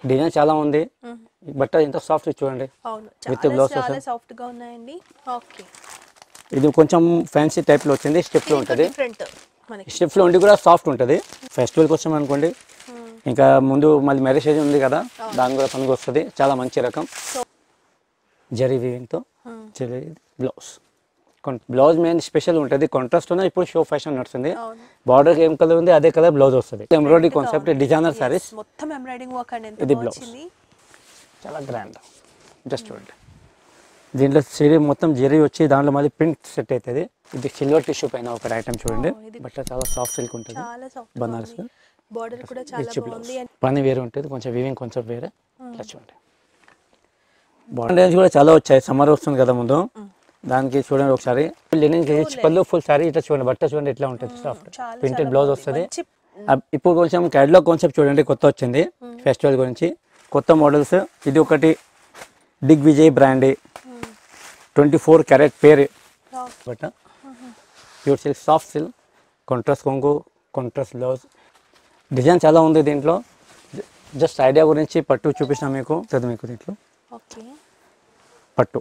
Design చాలా ఉంది మ్మ్. ఈ బట్ట ఎంత సాఫ్ట్ చూడండి అవును With చాలా blouse చాలా వస్తుంది. సాఫ్ట్ గా ఉన్నాయండి ఓకే ఇది కొంచెం ఫ్యాన్సీ టైప్లో వచ్చింది స్టెప్లో ఉంటుంది డిఫరెంట్ మనకి స్టెప్లో ఉండి కూడా సాఫ్ట్ ఉంటుంది ఫెస్టివల్ కోసం అనుకోండి ఇంకా ముందు మళ్ళీ మ్యారేజ్ ఏజ్ ఉంది కదా దాని కూడా పనికి వస్తుంది చాలా మంచి రకం సో జరీ వీవింగ్తో zari blouse blouse main special ఉంటుంది కాంట్రాస్ట్లోనే ఇప్పుడు షో ఫ్యాషన్ నడుస్తుంది అవును బార్డర్ ఏం కలర్ ఉంది అదే కలర్ బ్లౌజ్ వస్తుంది ఎంబ్రాయిడరీ కాన్సెప్ట్ డిజైనర్ సారీస్ మొత్తం ఎంబ్రాయిడింగ్ వర్క్ అండి ఎంత ఇది బాగా blouse. వచ్చింది చాలా గ్రాండ్ జస్ట్ చూడండి దీంట్లో సిరీ మొత్తం జరీ వచ్చి దాంట్లో మళ్ళీ ప్రింట్ సెట్ అవుతుంది ఇది సిల్వర్ టిష్యూ పైన ఒక ఐటమ్ చూడండి Oh, ఇది బట్ట చాలా సాఫ్ట్ సిల్క్ ఉంటుంది చాలా సాఫ్ట్ బనారస్ బార్డర్ కూడా చాలా రిచ్ బ్లౌజ్ బాగుంది అండ్ పని వేరే ఉంటుంది కొంచెం వీవింగ్ కొంచెం వేరే ఇట్లా చూడండి బాడీ రేంజ్ కూడా చాలా వచ్చాయి సమ్మర్ వస్తుంది కదా ముందు దానికి చూడండి ఒకసారి linen rich pallu full sorry ఇట్లా చూడండి బట్ట చూడండి ఎట్లా ఉంటుంది సాఫ్ట్ చాలా ప్రింటెడ్ చాలా బ్లౌజ్ బాగుంది. వస్తుంది మంచి అబ్- ఇప్పుడు కొంచెం క్యాటలాగ్ కాన్సెప్ట్ చూడండి కొత్త వచ్చింది ఫెస్టివల్ గురించి కొత్త మోడల్స్ ఇది ఒకటి దిగ్ Vijay brand twenty four carat పేరు soft. బట్ట pure silk soft silk contrast కొంగు కాంట్రాస్ట్ బ్లౌజ్ డిజైన్ చాలా ఉంది దీంట్లో జస్ట్ ఐడియా గురించి పట్టు చూపించిన మీకు చదువు మీకు దీంట్లో ఓకే పట్టు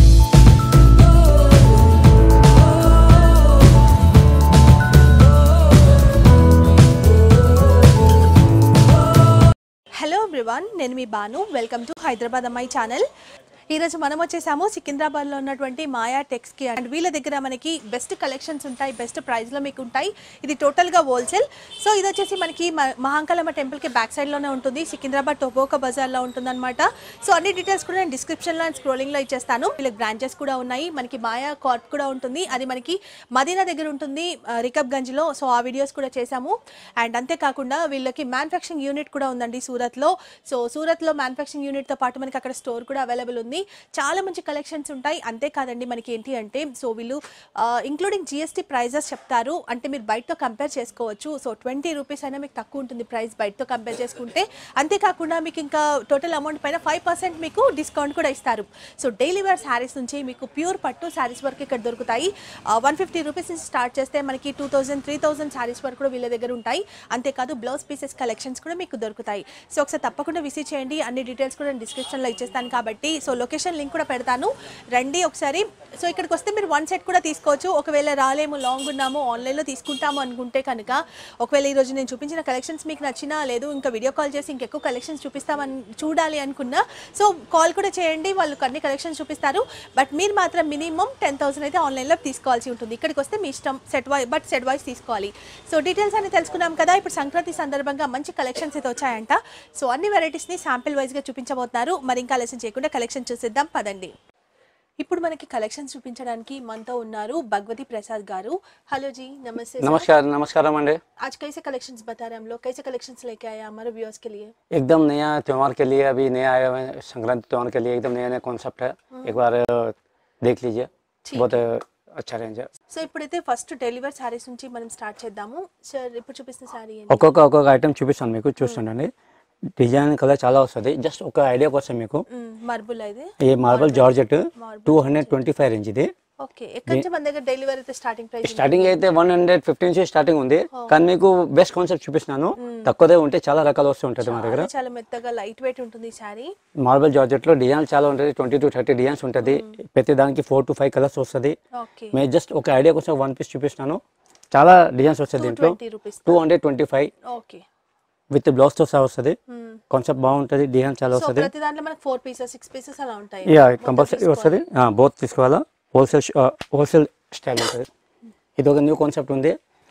హలో ఎవ్రీవన్ నేను మీ బాను వెల్కమ్ టు హైదరాబాద్ అమ్మాయి ఛానల్ ఈరోజు మనం వచ్చేసాము సికింద్రాబాద్లో ఉన్నటువంటి మాయా టెక్స్కి అండ్ వీళ్ళ దగ్గర మనకి బెస్ట్ కలెక్షన్స్ ఉంటాయి బెస్ట్ ప్రైస్లో మీకు ఉంటాయి ఇది టోటల్గా హోల్సేల్ సో ఇది వచ్చేసి మనకి మ- మహాంకాలమ్మ టెంపుల్కి బ్యాక్ సైడ్లోనే ఉంటుంది సికింద్రాబాద్ టొబోకా బజార్లో ఉంటుందన్నమాట సో అన్ని డీటెయిల్స్ కూడా నేను డిస్క్రిప్షన్లో అండ్ స్క్రోలింగ్లో ఇచ్చేస్తాను వీళ్ళకి బ్రాంచెస్ కూడా ఉన్నాయి మనకి మాయా కార్ప్ కూడా ఉంటుంది అది మనకి మదీనా దగ్గర ఉంటుంది ఆ, రికబ్గంజ్లో సో ఆ వీడియోస్ కూడా చేశాము అండ్ అంతేకాకుండా వీళ్ళకి మ్యానుఫ్యాక్చరింగ్ యూనిట్ కూడా ఉందండి సూరత్లో సో సూరత్లో మ్యానుఫ్యాక్చరింగ్ యూనిట్తో పాటు మనకి అక్కడ స్టోర్ కూడా అవైలబుల్ ఉంది చాలా మంచి కలెక్షన్స్ ఉంటాయి అంతేకాదండి మనకి ఏంటి అంటే సో వీళ్ళు ఇంక్లూడింగ్ జిఎస్టీ ప్రైజెస్ చెప్తారు అంటే మీరు బయటతో కంపేర్ చేసుకోవచ్చు సో ట్వంటీ రూపీస్ అయినా మీకు తక్కువ ఉంటుంది ప్రైస్ బయటతో కంపేర్ చేసుకుంటే అంతేకాకుండా మీకు ఇంకా టోటల్ అమౌంట్ పైన ఫైవ్ పర్సెంట్ మీకు డిస్కౌంట్ కూడా ఇస్తారు సో డైలీ వేర్ శారీస్ నుంచి మీకు ప్యూర్ పట్టు శారీస్ వరకు ఇక్కడ దొరుకుతాయి వన్ ఫిఫ్టీ రూపీస్ నుంచి స్టార్ట్ చేస్తే మనకి two thousand three thousand sarees వరకు కూడా వీళ్ళ దగ్గర ఉంటాయి అంతేకాదు బ్లౌజ్ పీసెస్ కలెక్షన్స్ కూడా మీకు దొరుకుతాయి సో ఒకసారి తప్పకుండా విజిట్ చేయండి అన్ని డీటెయిల్స్ కూడా నేను డిస్క్రిప్షన్లో ఇచ్చేస్తాను కాబట్టి సో లొకేషన్ లింక్ కూడా పెడతాను రండి ఒకసారి సో ఇక్కడికి వస్తే మీరు వన్ సెట్ కూడా తీసుకోవచ్చు ఒకవేళ రాలేము లాంగ్ ఉన్నాము ఆన్లైన్లో తీసుకుంటాము అనుకుంటే కనుక ఒకవేళ ఈరోజు నేను చూపించిన కలెక్షన్స్ మీకు నచ్చినా లేదు ఇంకా వీడియో కాల్ చేసి ఇంకెక్కువ కలెక్షన్స్ చూపిస్తామని చూడాలి అనుకున్నా సో కాల్ కూడా చేయండి వాళ్ళు అన్ని కలెక్షన్స్ చూపిస్తారు బట్ మీరు మాత్రం మినిమం టెన్ థౌసండ్ అయితే ఆన్లైన్లో తీసుకోవాల్సి ఉంటుంది ఇక్కడికి వస్తే మీ ఇష్టం set why but set wise తీసుకోవాలి సో డీటెయిల్స్ అన్ని తెలుసుకున్నాం కదా ఇప్పుడు సంక్రాంతి సందర్భంగా మంచి కలెక్షన్స్ అయితే వచ్చాయంట సో అన్ని వెరైటీస్ని శాంపిల్ వైజ్గా చూపించబోతున్నారు మరి ఇంకా ఆలస్యం చేయకుండా కలెక్షన్ చూసిద్దాం పదండి ఇప్పుడు మనకి కలెక్షన్స్ చూపించడానికి మనతో ఉన్నారు భగవతి ప్రసాద్ గారు హలో जी नमस्ते सर। నమస్కారం నమస్కారం అండి आज कैसे कलेक्शंस बता रहे हैं हम लोग कैसे कलेक्शंस लेके आए हैं हमारे व्यूअर्स के लिए एकदम नया त्यौहार के लिए अभी नया आया हुआ है संक्रांति त्यौहार के लिए एकदम नया नया कॉन्सेप्ट है एक बार अ, देख लीजिए ठीक बहुत अ, अच्छा रेंज है సో ఇప్పుడైతే ఫస్ట్ డెలివర్ శారీస్ నుంచి మనం స్టార్ట్ చేద్దాము సార్ ఇప్పుడు చూపిస్తున్న శారీ ఒక్కొక్క ఒక్కొక్క ఐటమ్ చూపిస్తాను మీకు చూస్తుండండి డిజైన్ కలర్ చాలా వస్తుంది జస్ట్ ఒక ఐడియా కోసం మీకు మార్బుల్ అయితే ఈ marble georgette two hundred twenty five range ఇది ఓకే ఎక్కడి నుంచి మన దగ్గర డెలివరీ అయితే స్టార్టింగ్ ప్రైస్ స్టార్టింగ్ అయితే వన్ హండ్రెడ్ ఫిఫ్టీ నుంచి స్టార్టింగ్ ఉంది కానీ మీకు బెస్ట్ కాన్సెప్ట్ చూపిస్తున్నాను తక్కువదే ఉంటే చాలా రకాలు వస్తూ ఉంటుంది మా దగ్గర చాలా మెత్తగా లైట్ వెయిట్ ఉంటుంది ఈ శారీ మార్బల్ జార్జెట్ లో డిజైన్ చాలా ఉంటుంది ట్వంటీ టు థర్టీ డిజైన్స్ ఉంటుంది ప్రతి దానికి ఫోర్ టు ఫైవ్ కలర్స్ వస్తుంది ఓకే మేము జస్ట్ ఒక ఐడియా కోసం వన్ పీస్ చూపిస్తున్నాను చాలా డిజైన్స్ వస్తుంది దీంట్లో twenty rupees two hundred twenty five okay with blouse తో సహా వస్తుంది కాన్సెప్ట్ బాగుంటుంది డిజైన్ చాలా సో వస్తుంది ప్రతి దాంట్లో మనకు ఫోర్ పీసెస్ సిక్స్ పీసెస్ అలా ఉంటాయి యా కంపల్సరీ వస్తుంది బోత్ తీసుకోవాలా హోల్సేల్ హోల్సేల్ స్టైల్ ఉంటుంది ఇది ఒక న్యూ కాన్సెప్ట్ ఉంది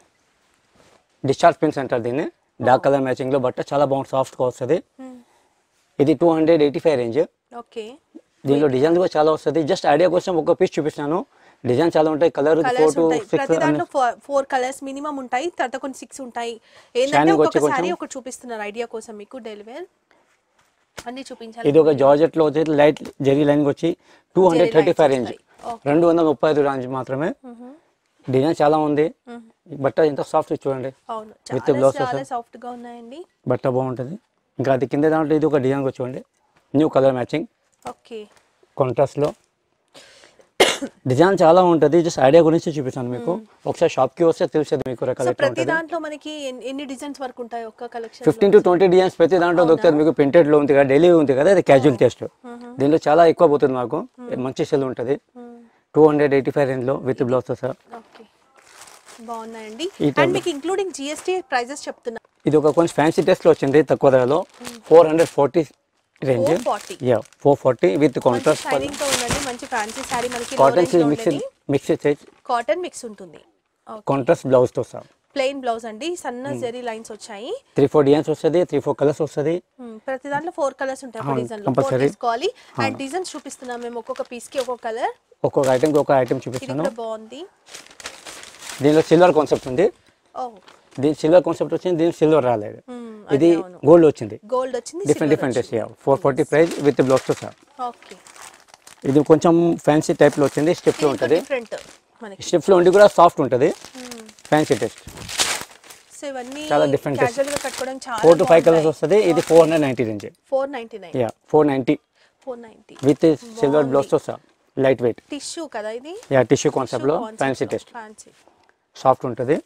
డిశ్చార్జ్ పిన్స్ అంటారు దీన్ని డార్క్ కలర్ మ్యాచింగ్లో బట్ట చాలా బాగుంది సాఫ్ట్గా వస్తుంది ఇది two hundred eighty five range okay దీనిలో డిజైన్ కూడా చాలా వస్తుంది జస్ట్ ఐడియా కోసం ఒక పీస్ చూపిస్తాను డిజైన్ చాలా ఉంటాయి కలర్ ఫోర్ కలర్స్ టు ఉంటాయి ప్రతి సిక్స్ దాంట్లో ఫోర్ కలర్స్ మినిమం ఉంటాయి తర్వాత కొన్ని సిక్స్ ఉంటాయి ఏంటంటే Shining వచ్చి ఒక్కొక్క శారీ కొంచెం- ఒకటి చూపిస్తున్నారు ఐడియా కోసం మీకు డెలివరీ అన్ని చూపించాలి ఇది ఒక జార్జెట్ లో వచ్చి లైట్ జరీ లైన్ వచ్చి two hundred thirty five range వస్తాయి. Okay. రెండు వందల ముప్పై ఐదు రేంజ్ మాత్రమే డిజైన్ చాలా ఉంది బట్ట ఎంత సాఫ్ట్ చూడండి అవును With చాలా blouse చాలా వస్తుంది. సాఫ్ట్ గా ఉన్నాయండి బట్ట బాగుంటుంది ఇంకా అది కింద దాంట్లో ఇది ఒక డిజైన్ చూడండి న్యూ కలర్ మ్యాచింగ్ ఓకే కాంట్రాస్ట్లో డిజైన్ చాలా ఉంటుంది జస్ట్ ఐడియా గురించి చూపిస్తాను మీకు ఒకసారి షాప్కి వస్తే తెలుస్తుంది మీకు రకాల సో ఎట్లా ప్రతి ఉంటుంది దాంట్లో మనకి ఎన్ని- ఎన్ని డిజైన్స్ వరకు ఉంటాయి ఒక్క collection fifteen to twenty designs ప్రతి దాంట్లో దొరుకుతుంది మీకు printed లో ఉంది కదా డైలీ ఉంది కదా ఇది క్యాజువల్ టెస్ట్ దీనిలో చాలా ఎక్కువ పోతుంది నాకు మంచి సెల్ ఉంటుంది టూ హండ్రెడ్ ఎయిటీ ఫైవ్ రేంజ్లో విత్ బ్లౌజ్ సార్ ఓకే బాగున్నాయండి ఈ అండ్ మీకు ఇంక్లూడింగ్ జిఎస్టీ ప్రైజెస్ చెప్తున్నా ఇది ఒక కొంచెం ఫ్యాన్సీ టెస్ట్లో వచ్చింది తక్కువ ధరలో four hundred forty range four forty yeah four forty with contrast shining తో ఉండండి మంచి ఫ్యాన్సీ శారీ మనకి cotton silk mix mix cotton mix ఉంటుంది కాంట్రాస్ట్ బ్లౌజ్తో సార్ ప్లెయిన్ బ్లౌజ్ అండి సన్న జెరీ లైన్స్ వచ్చాయి త్రీ ఫోర్ డిజైన్స్ వస్తుంది త్రీ ఫోర్ కలర్స్ వస్తుంది Hmm, ప్రతి దాంట్లో ఫోర్ కలర్స్ ఉంటాయి ఒక అవును, డిజైన్ లో ఫోర్ compulsory. తీసుకోవాలి అండ్ డిజైన్స్ చూపిస్తున్నాం మేము ఒక్కొక్క పీస్ కి ఒక్కొక్క కలర్ ఒక్కొక్క ఐటెంకి ఒక ఐటెం ఇది చూపిస్తాను కూడా బాగుంది దీనిలో సిల్వర్ కాన్సెప్ట్ ఉంది ఓ దీని సిల్వర్ కాన్సెప్ట్ వచ్చింది దీని సిల్వర్ రాలేదు Hmm, ఇది అది అవును. గోల్డ్ వచ్చింది గోల్డ్ వచ్చింది different different four forty price with బ్లౌజ్తో సార్ ఓకే ఇది కొంచెం ఫ్యాన్సీ టైప్లో వచ్చింది స్టిఫ్లో ఉంటుంది డిఫరెంట్ మనకి స్టిఫ్లో ఉండి కూడా సాఫ్ట్ ఉంటుంది ఫ్యాన్సీ టెస్ట్ సో ఇవన్నీ చాలా different taste. క్యాజువల్ గా కట్టుకోవడం చాలా ఫోర్ టు ఫైవ్ కలర్స్ వస్తుంది ఇది four hundred ninety range four ninety nine yeah four ninety four ninety with silver బ్లౌజ్తో సార్ లైట్ వెయిట్ టిష్యూ కదా ఇది యా టిష్యూ కాన్సెప్ట్లో ఫ్యాన్సీ టెస్ట్ ఫ్యాన్సీ సాఫ్ట్ ఉంటుంది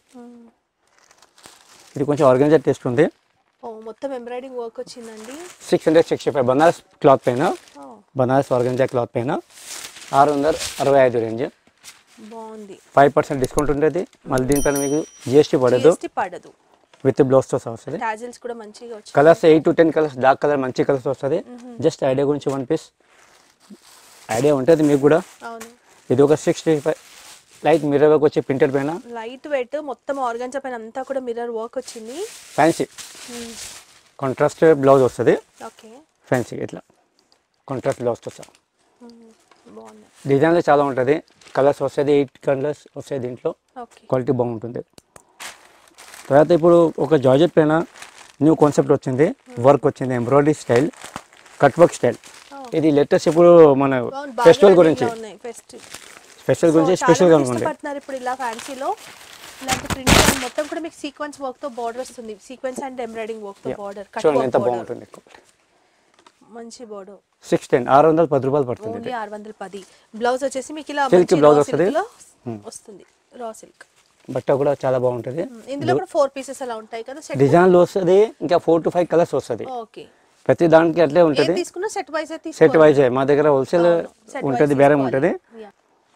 ఇది కొంచెం ఆర్గనైజర్ టెస్ట్ ఉంది ఓ మొత్తం ఎంబ్రాయిడింగ్ వర్క్ వచ్చిందండి six hundred sixty five Banaras cloth పైన ఓ బనారస్ ఆర్గనైజర్ క్లాత్ పైన ఆరు వందల అరవై ఐదు రేంజ్ బాగుంది ఫైవ్ పర్సెంట్ డిస్కౌంట్ ఉంటుంది మళ్ళీ దీనిపైన మీకు జిఎస్టీ పడదు టేస్టీ పడదు విత్ బ్లౌజ్తో సహా వస్తుంది టాజిల్స్ కూడా మంచిగా వచ్చాయి colours eight to ten colours dark colour మంచి కలర్స్ వస్తుంది జస్ట్ ఐడియా గురించి వన్ పీస్ ఐడియా ఉంటుంది మీకు కూడా అవును ఇది ఒక sixty five light mirror work వచ్చి ప్రింటెడ్ పైన లైట్ వెయిట్ మొత్తం ఆర్గన్జా పైన అంతా కూడా మిర్రర్ వర్క్ వచ్చింది ఫ్యాన్సీ కాంట్రాస్ట్ బ్లౌజ్ వస్తుంది ఓకే ఫ్యాన్సీ ఇట్లా కాంట్రాస్ట్ బ్లౌజ్తో సహా బాగుంది డిజైన్లో చాలా ఉంటుంది కలర్స్ వస్తుంది ఎయిట్ కలర్స్ వస్తాయి దీంట్లో ఓకే క్వాలిటీ బాగుంటుంది తర్వాత ఇప్పుడు ఒక జార్జెట్ పైన న్యూ కాన్సెప్ట్ వచ్చింది వర్క్ వచ్చింది embroidery style cut work style ఇది లేటెస్ట్ ఇప్పుడు మన ఫెస్టివల్ గురించి ఉన్నాయి ఫెస్టివ్ ఫెస్టివల్ గురించి స్పెషల్గా ఉంది ఇష్టపడుతున్నారు ఇప్పుడు ఇలా ఫ్యాన్సీలో ఇలాంటి ప్రింట్ మొత్తం కూడా మీకు సీక్వెన్స్ వర్క్ తో బార్డర్ వస్తుంది సీక్వెన్స్ అండ్ ఎంబ్రాయిడింగ్ వర్క్ తో బార్డర్ కట్ చూడండి ఎంత వర్క్ బాగుంటుంది మంచి బార్డర్ సిక్స్ టెన్ ఆరు వందల పది రూపాయలు పడుతుంది ఓన్లీ ఆరు వందల పది బ్లౌజ్ వచ్చేసి మీకు ఇలా Silk మంచి blouse raw వస్తుంది. silk లో వస్తుంది రా సిల్క్ బట్ట కూడా చాలా బాగుంటుంది ఇందులో కూడా ఫోర్ పీసెస్ అలా ఉంటాయి కదా సెట్ డిజైన్లు వస్తుంది ఇంకా ఫోర్ టు ఫైవ్ కలర్స్ వస్తుంది ఓకే ప్రతి దానికి అట్లే ఏం ఉంటుంది తీసుకున్నా సెట్ వైజ్ సెట్ వైజ్ మా దగ్గర హోల్సేల్ Set ఉంటుంది wise బేరం తీసుకోవాలి. ఉంటుంది Yeah.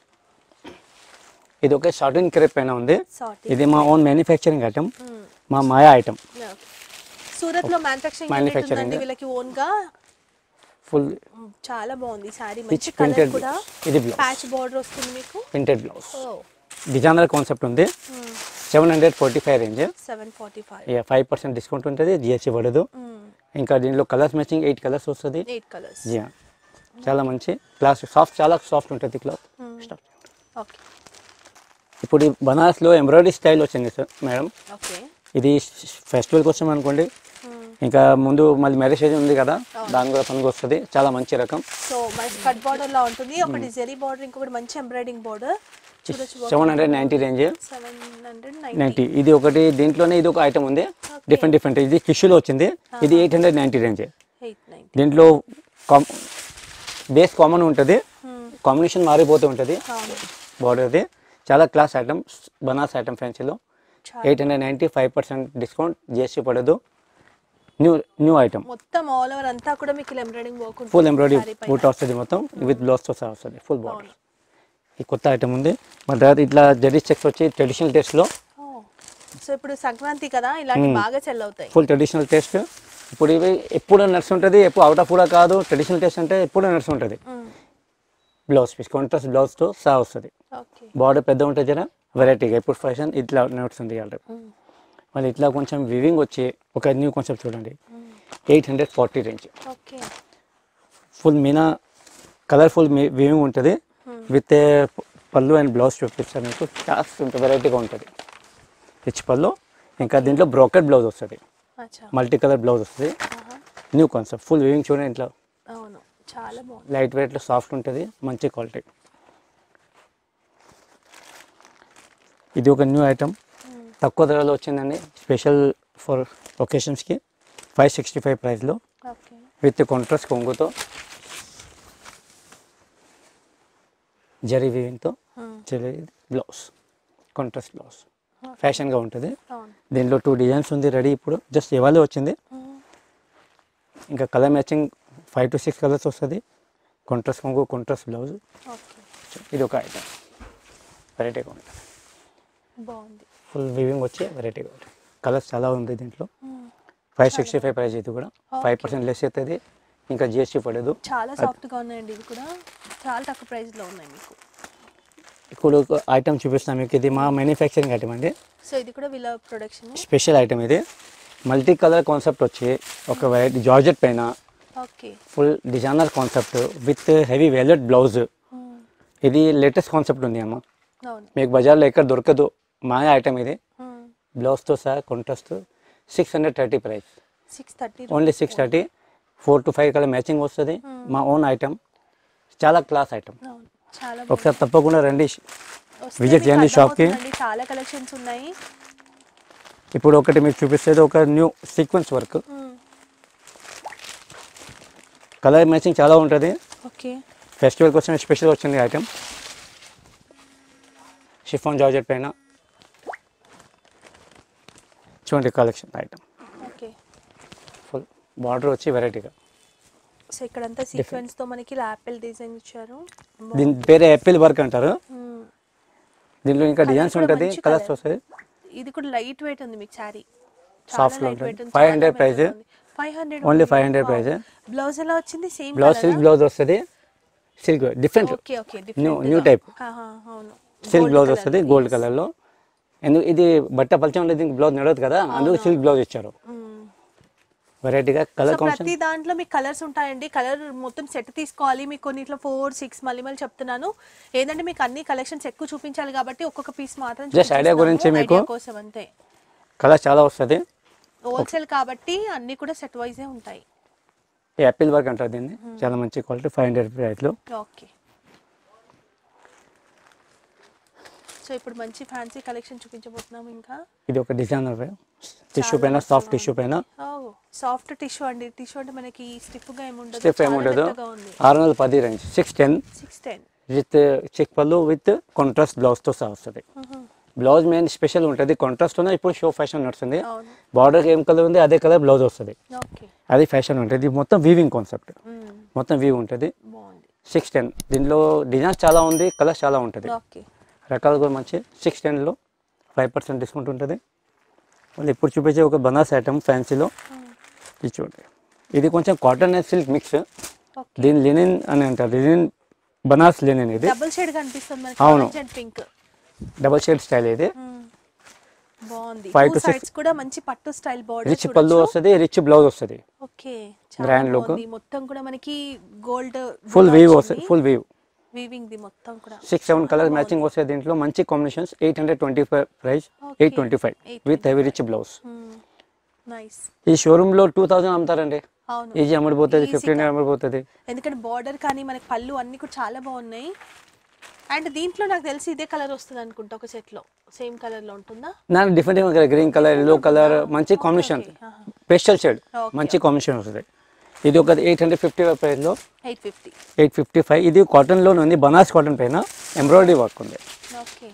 ఇది ఒక షార్టింగ్ క్రేప్ పైన ఉంది Sorting. ఇది మా ఓన్ మ్యానుఫ్యాక్చరింగ్ ఐటమ్ మా మాయా ఐటమ్ Yeah. సూరత్ లో మ్యానుఫ్యాక్చరింగ్ Manufacturing. ఉందండి వీళ్ళకి ఓన్ గా ఫుల్ మ్, చాలా బాగుంది సారీ Rich మంచి కలర్ printed కూడా ఇది blouse. ప్యాచ్ బార్డర్ వస్తుంది మీకు ప్రింటెడ్ బ్లౌజ్ ఓ డిజైనర్ కాన్సెప్ట్ ఉంది seven hundred forty five range seven forty five five percent discount ఉంటుంది జిఎస్టీ పడదు ఇంకా దీంట్లో కలర్స్ మ్యాచింగ్ ఎయిట్ కలర్స్ వస్తుంది ఎయిట్ కలర్స్ జీ చాలా మంచి క్లాస్ సాఫ్ట్ చాలా సాఫ్ట్ ఉంటుంది క్లాత్ ఓకే ఇప్పుడు ఈ బనారస్లో ఎంబ్రాయిడరీ స్టైల్ వచ్చింది సార్ మేడం ఓకే ఇది ఫెస్టివల్ కోసం అనుకోండి ఇంకా ముందు మళ్ళీ మ్యారేజ్ సీజన్ ఉంది కదా దాని కూడా పనికి వస్తుంది చాలా మంచి రకం సో మంచి కట్ బార్డర్ లా ఉంటుంది ఒకటి జెరీ బార్డర్ ఇంకొకటి మంచి ఎంబ్రాయిడింగ్ బార్డర్ చూడొచ్చు seven hundred ninety range seven hundred ninety ఇది ఒకటి దీంట్లోనే ఇది ఒక ఐటమ్ ఉంది డిఫరెంట్ డిఫరెంట్ ఇది టిష్యూలో వచ్చింది ఇది eight hundred ninety range eight nine దీంట్లో కామ్ బేస్ కామన్ ఉంటుంది కాంబినేషన్ మారిపోతూ ఉంటుంది అవును బార్డర్ది చాలా క్లాస్ ఐటమ్ బనాస్ ఐటమ్ ఫ్యాన్సీలో చాలా eight hundred ninety five percent discount GST పడదు న్యూ న్యూ ఐటమ్ మొత్తం ఆల్ ఓవర్ అంతా కూడా మీకు ఎంబ్రాయిడింగ్ వర్క్ ఉంటుంది ఫుల్ ఎంబ్రాయిడరీ saree పైన. బూట్ వస్తుంది మొత్తం విత్ బ్లౌజ్తో సహా వస్తుంది ఫుల్ బార్డర్ అవును. ఈ కొత్త ఐటమ్ ఉంది మన తర్వాత ఇట్లా జరీ చెక్స్ వచ్చి ట్రెడిషనల్ టేస్ట్లో ఓ. సో ఇప్పుడు సంక్రాంతి కదా ఇలాంటి బాగా సెల్ అవుతాయి ఫుల్ ట్రెడిషనల్ టేస్ట్ ఇప్పుడు ఇవి ఎప్పుడు నడుస్తుంటుంది ఎప్పుడు అవుట్ ఆఫ్ కూడా కాదు ట్రెడిషనల్ టేస్ట్ అంటే ఎప్పుడు నడుస్తుంటుంది బ్లౌజ్ పీస్ కాంట్రాస్ట్ బ్లౌజ్తో సహా వస్తుంది ఓకే బార్డర్ పెద్ద ఉంటుంది జర వెరైటీగా ఇప్పుడు ఫ్యాషన్ ఇట్లా నడుస్తుంది ఆల్రెడీ మళ్ళీ ఇట్లా కొంచెం వివింగ్ వచ్చి ఒక న్యూ కాన్సెప్ట్ చూడండి eight hundred forty range okay full Meena colourful weaving ఉంటుంది విత్ పళ్ళు అండ్ బ్లౌజ్ చూపిస్తాను మీకు చాలా ఉంటుంది వెరైటీగా ఉంటుంది రిచ్ పళ్ళు ఇంకా దీంట్లో బ్రోకెట్ బ్లౌజ్ వస్తుంది అచ్చా మల్టీ కలర్ బ్లౌజ్ వస్తుంది ఆహా. న్యూ కాన్సెప్ట్ ఫుల్ వివింగ్ చూడండి ఇట్లా అవును చాలా బాగుంది లైట్ వెయిట్లో సాఫ్ట్ ఉంటుంది మంచి క్వాలిటీ ఇది ఒక న్యూ ఐటమ్ తక్కువ ధరలో వచ్చిందండి స్పెషల్ ఫర్ ఒకేషన్స్కి ఫైవ్ సిక్స్టీ ఫైవ్ ప్రైస్లో ఓకే విత్ కాంట్రాస్ట్ కొంగుతో జరీ వీవింగ్తో జరీ బ్లౌజ్ కాంట్రాస్ట్ బ్లౌజ్ ఫ్యాషన్గా ఉంటుంది అవును దీంట్లో టూ డిజైన్స్ ఉంది రెడీ ఇప్పుడు జస్ట్ ఇవాళ వచ్చింది ఇంకా colour matching five to six colours వస్తుంది కాంట్రాస్ట్ కొంగు కాంట్రాస్ట్ బ్లౌజ్ ఓకే ఇది ఒక ఐటమ్ వెరైటీగా ఉంటుంది బాగుంది ఫుల్ వీవింగ్ వచ్చి వెరైటీగా ఉంటుంది కలర్స్ చాలా ఉంది దీంట్లో ఫైవ్ సిక్స్టీ ఫైవ్ ప్రైస్ ఇది కూడా ఫైవ్ పర్సెంట్ లెస్ అవుతుంది ఇంకా జిఎస్టీ పడదు చాలా సాఫ్ట్గా ఉన్నాయండి ఇవి కూడా చాలా తక్కువ ప్రైస్లో ఉన్నాయి మీకు ఇప్పుడు ఒక ఐటమ్ చూపిస్తాను మీకు ఇది మా మ్యానుఫ్యాక్చరింగ్ ఐటమ్ అండి సో ఇది కూడా వీళ్ళ ప్రొడక్షన్ స్పెషల్ ఐటమ్ ఇది మల్టీ కలర్ కాన్సెప్ట్ వచ్చి ఒక వెరైటీ జార్జెట్ పైన okay full designer concept with heavy velvet blouse ఇది లేటెస్ట్ కాన్సెప్ట్ ఉంది అమ్మ అవును మీకు బజార్లో ఎక్కడ దొరకదు మా ఐటమ్ ఇది మ్మ్. బ్లౌజ్తో సహా contrast six hundred thirty price six thirty only six thirty four to five colour matching వస్తుంది మా ఓన్ ఐటమ్ చాలా క్లాస్ ఐటమ్ అవును చాలా ఒకసారి తప్పకుండా రండి వస్తే visit మీకు చేయండి shopకి. అర్థమవుతుందండి, చాలా కలెక్షన్స్ ఉన్నాయి ఇప్పుడు ఒకటి మీకు చూపిస్తుంది ఒక new sequence work hmm. Colour matching చాలా ఉంటుంది ఓకే ఫెస్టివల్ కోసం స్పెషల్ వచ్చింది ఐటమ్ షిఫాన్ జార్జెట్ పైన చూడండి collection item okay full border వచ్చి వెరైటీగా సో ఇక్కడంతా సీక్వెన్స్ తో మనకి యాపిల్ డిజైన్ ఇచ్చారు దీని పేరే యాపిల్ వర్క్ అంటారు మ్మ్. దీంట్లో ఇంకా Colour డిజైన్స్ కూడా ఉంటుంది మంచి కలర్స్ colour. వస్తాయి ఇది కూడా లైట్ వెయిట్ ఉంది మీకు శారీ Soft లో ఉంటుంది. 500 price. Five hundred Only 500 price. Blouse ఎలా వచ్చింది సేమ్ బ్లౌజ్ సిల్క్ బ్లౌజ్ వస్తుంది silk different okay okay new new type అవును సిల్క్ Gold బ్లౌజ్ colour వస్తుంది లో, గోల్డ్ yes. కలర్లో ఎందుకు ఇది బట్ట పలిచే ఉండేది దీనికి బ్లౌజ్ నడవదు కదా అందుకు సిల్క్ బ్లౌజ్ ఇచ్చారు మ్మ్. వెరైటీగా సో కలర్ కాంబినేషన్ ప్రతి దాంట్లో మీకు కలర్స్ ఉంటాయండి కలర్ మొత్తం సెట్ తీసుకోవాలి మీకు కొన్నిట్లో ఫోర్ సిక్స్ మళ్ళీ మళ్ళీ చెప్తున్నాను ఏంటంటే మీకు అన్ని కలెక్షన్స్ ఎక్కువ చూపించాలి కాబట్టి ఒక్కొక్క పీస్ మాత్రం Just idea చూపిస్తున్నాము. గురించి మీకు- Idea కోసం అంతే కలర్ చాలా వస్తుంది హోల్సేల్ కాబట్టి అన్ని కూడా సెట్ వైజే ఉంటాయి యాపిల్ వర్క్ అంటారు దీన్ని చాలా మంచి క్వాలిటీ ఫైవ్ హండ్రెడ్ ప్రైస్లో ఓకే సో ఇప్పుడు మంచి ఫ్యాన్సీ కలెక్షన్ చూపించబోతున్నాము ఇంకా ఇది ఒక డిజైనర్ టిష్యూ పైన సాఫ్ట్ టిష్యూ పైన సాఫ్ట్ టిష్యూ అండి టిష్యూ అంటే మనకి స్టిఫ్ గా ఏముండదు స్టెప్ చాలా ఏముండదు మెత్తగా ఉంది ఆరు వందల పది range six ten six ten with check pallu with contrast బ్లౌజ్తో సహా వస్తుంది బ్లౌజ్ మెయిన్ స్పెషల్ ఉంటుంది కాంట్రాస్ట్లోనే ఇప్పుడు షో ఫ్యాషన్ నడుస్తుంది అవును బార్డర్ ఏం కలర్ ఉంది అదే కలర్ బ్లౌజ్ వస్తుంది ఓకే అది ఫ్యాషన్ ఉంటుంది ఇది మొత్తం వీవింగ్ కాన్సెప్ట్ మొత్తం వీవ్ ఉంటుంది బాగుంది సిక్స్ టెన్ దీనిలో డిజైన్స్ చాలా ఉంది కలర్స్ చాలా ఉంటుంది ఓకే రకాలు కూడా మంచి సిక్స్ టెన్లో ఫైవ్ పర్సెంట్ డిస్కౌంట్ ఉంటుంది మళ్ళీ ఇప్పుడు చూపించే ఒక బనాస్ ఐటమ్ ఫ్యాన్సీలో ఇది చూడండి ఇది కొంచెం cotton and silk mix okay దీని లినిన్ అని అంటారు లినిన్ బనాస్ లినిన్ ఇది డబుల్ షేడ్ కనిపిస్తుంది మనకి అవును. Orange and pink double shade style ఇది బాగుంది Five two to six- sides కూడా మంచి పట్టు స్టైల్ బార్డర్ రిచ్ పళ్ళు వస్తుంది రిచ్ బ్లౌజ్ వస్తుంది ఓకే Grand look. మొత్తం కూడా మనకి గోల్డ్ ఫుల్ వీవ్ వస్తుంది ఫుల్ వీవ్ వీవింగ్ ది మొత్తం కూడా సిక్స్ సెవెన్ కలర్ మ్యాచింగ్ వస్తాయి దీంట్లో మంచి combinations eight hundred twenty five price Okay. Eight twenty five with heavy rich blouse nice ఈ షోరూంలో టూ థౌజండ్ అమ్ముతారండి అవును ఈజీ అమ్ముడిపోతుంది Easy ఫిఫ్టీన్ గా. అమ్ముడిపోతుంది ఎందుకంటే బార్డర్ కానీ మనకి పళ్ళు అన్ని కూడా చాలా బాగున్నాయి అండ్ దీంట్లో నాకు తెలిసి ఇదే కలర్ వస్తుంది అనుకుంటా ఒక సెట్ లో సేమ్ కలర్ లో ఉంటుందా నా different green colour yellow colour మంచి కాంబినేషన్ okay. ఆహా. Pastel shade Okay. మంచి కాంబినేషన్ వస్తుంది ఇది ఒక ఎయిట్ హండ్రెడ్ ఫిఫ్టీ ఫైవ్ ప్రైస్లో eight fifty eight fifty five ఇది కాటన్లో ఉంది బనాస్ కాటన్ పైన ఎంబ్రాయిడరీ వర్క్ ఉంది ఓకే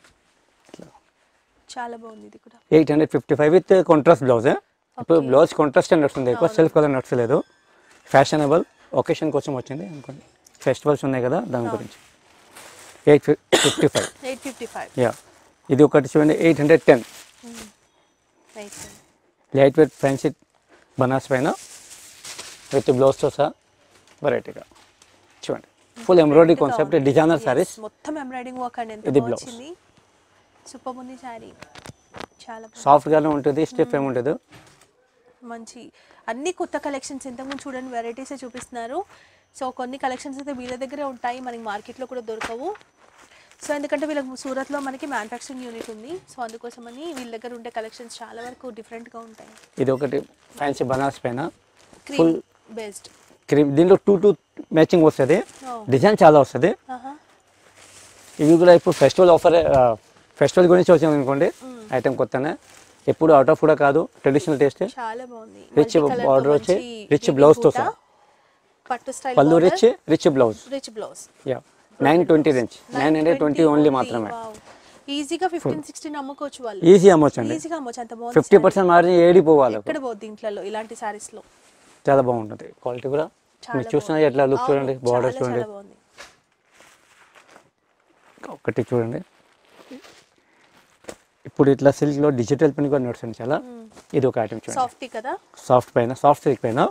చాలా బాగుంది ఇది కూడా eight hundred fifty five with contrast blouse ఇప్పుడు బ్లౌజ్ కాంట్రాస్ట్ నడుస్తుంది ఎక్కువ సెల్ఫ్ కలర్ నడుస్తలేదు ఫ్యాషనబుల్ ఒకేషన్ కోసం వచ్చింది అనుకోండి ఫెస్టివల్స్ ఉన్నాయి కదా దాని గురించి eight fifty five eight fifty five yeah ఇది ఒకటి చూడండి eight hundred ten nice light weight fancy Banaras పైన విత్ బ్లౌజ్తో సహా వెరైటీగా చూడండి full embroidery concept designer sarees మొత్తం ఎంబ్రాయిడింగ్ వర్క్ అండి ఎంత ఇది బాగా blouse. వచ్చింది సూపర్ ఉంది శారీ చాలా బాగుంది. సాఫ్ట్గానే ఉంటుంది స్టిఫ్ ఏమి ఉంటుంది మంచి అన్ని కొత్త కలెక్షన్స్ ఇంతకుముందు చూడండి వెరైటీసే చూపిస్తున్నారు సో కొన్ని కలెక్షన్స్ అయితే వీళ్ళ దగ్గరే ఉంటాయి మనకి మార్కెట్లో కూడా దొరకవు సో ఎందుకంటే వీళ్ళకి సూరత్లో మనకి మ్యానుఫ్యాక్చరింగ్ యూనిట్ ఉంది సో అందుకోసమని వీళ్ళ దగ్గర ఉండే కలెక్షన్స్ చాలా వరకు డిఫరెంట్గా ఉంటాయి ఇది ఒకటి ఫ్యాన్సీ బనాస్ పైన క్రీమ్ బేస్డ్ క్రీమ్ దీనిలో టూ టూ మ్యాచింగ్ వస్తుంది డిజైన్ చాలా వస్తుంది ఇవి కూడా ఇప్పుడు ఫెస్టివల్ ఆఫర్ ఫెస్టివల్ గురించి వచ్చింది అనుకోండి ఐటమ్ కొత్తనే ఎప్పుడు అవుట్ ఆఫ్ కూడా కాదు ట్రెడిషనల్ టేస్ట్ చాలా బాగుంది Rich Multi colour తో border వచ్చి మంచి rich weaving blouse తో కూడా. సహా. పట్టు స్టైల్ పళ్ళు rich rich blouse rich blouse yeah nine twenty range nine hundred twenty only మాత్రమే ఈజీగా ఫిఫ్టీన్ సిక్స్టీన్ అమ్ముకోవచ్చు వాళ్ళు ఈజీ అమ్మొచ్చండి ఈజీగా అమ్మొచ్చు అంత బాగుంది ఫిఫ్టీ పర్సెంట్ మార్జిన్ ఏడిపోవాలి ఎక్కడ పోద్ది ఇంట్లో ఇలాంటి సారీస్ లో చాలా బాగుంటుంది క్వాలిటీ కూడా చాలా మీరు చూస్తున్నా ఎట్లా లుక్ చూడండి అవును, బార్డర్ చాలా చూడండి చాలా బాగుంది ఒకటి చూడండి ఇప్పుడు ఇట్లా సిల్క్లో డిజిటల్ ప్రింట్ కూడా నడుస్తుంది చాలా ఇది ఒక ఐటమ్ చూడండి సాఫ్టీ కదా సాఫ్ట్ పైన సాఫ్ట్ సిల్క్ పైన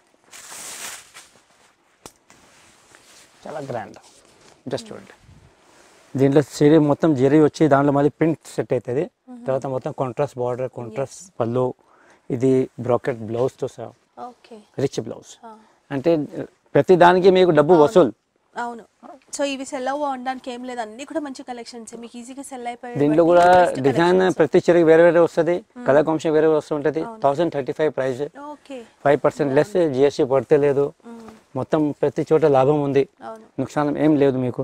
చాలా గ్రాండ్ జస్ట్ చూడండి దీంట్లో సిరీ మొత్తం జరీ వచ్చి దాంట్లో మళ్ళీ ప్రింట్ సెట్ అవుతుంది తర్వాత మొత్తం కాంట్రాస్ట్ బార్డర్ కాంట్రాస్ట్ పళ్ళు ఇది బ్రాకెట్ బ్లౌజ్తో సహా ఓకే రిచ్ బ్లౌజ్ అంటే ప్రతి దానికి మీకు డబ్బు వసూలు అవును సో ఇవి సెల్ అవ్వడానికి ఏం లేదు అన్ని కూడా మంచి కలెక్షన్స్ మీకు ఈజీగా సెల్ అయిపోయాయి దీంట్లో కూడా డిజైన్ ప్రతి చీరకి వేరే వేరే వస్తుంది కలర్ కాంబినేషన్ వేరే వస్తుంటుంది thousand thirty five price okay five percent less GST పడితే లేదు మొత్తం ప్రతి చోట లాభం ఉంది అవును నుక్సానం ఏం లేదు మీకు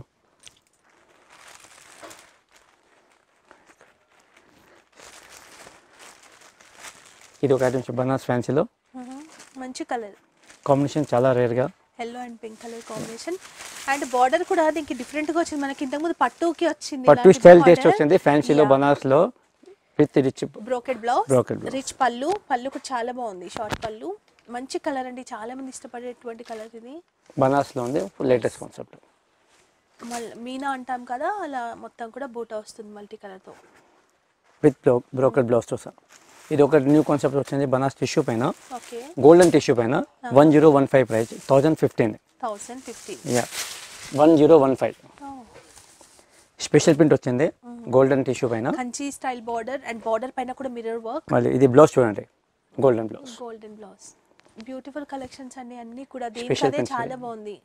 ఇది ఒక ఐటమ్ బనాస్ ఫ్యాన్సీలో మ్మ్. మంచి కలర్ కాంబినేషన్ చాలా రేర్గా yellow and pink colour combination and border కూడా దీనికి డిఫరెంట్ గా వచ్చింది మనకి ఇంతకుముందు పట్టుకి వచ్చింది పట్టు స్టైల్ టేస్ట్ వచ్చింది ఫ్యాన్సీలో బనాస్లో with rich brocade blouse Brocade blouse. Rich పళ్ళు పళ్ళు కూడా చాలా బాగుంది షార్ట్ పళ్ళు మంచి కలర్ అండి చాలా మంది ఇష్టపడేటువంటి కలర్ ఇది బనాస్లో ఉంది లేటెస్ట్ కాన్సెప్ట్ మళ్ళీ మీనా అంటాం కదా అలా మొత్తం కూడా బూటా వస్తుంది మల్టీ కలర్తో విత్ బ్రోకెడ్ బ్లౌజ్తో సహా ఇది ఒక న్యూ కాన్సెప్ట్ వచ్చింది బనాస్ టిష్యూ పైన ఓకే గోల్డెన్ టిష్యూ పైన one zero one five price thousand fifteen thousand fifty yeah one zero one five special print వచ్చింది గోల్డెన్ టిష్యూ పైన Kanchi style border and border పైన కూడా మిర్రర్ వర్క్ మళ్ళీ ఇది బ్లౌజ్ చూడండి golden blouse golden blouse beautiful collections అన్ని అన్ని కూడా Special దీనికి అదే prints చాలా కూడా. బాగుంది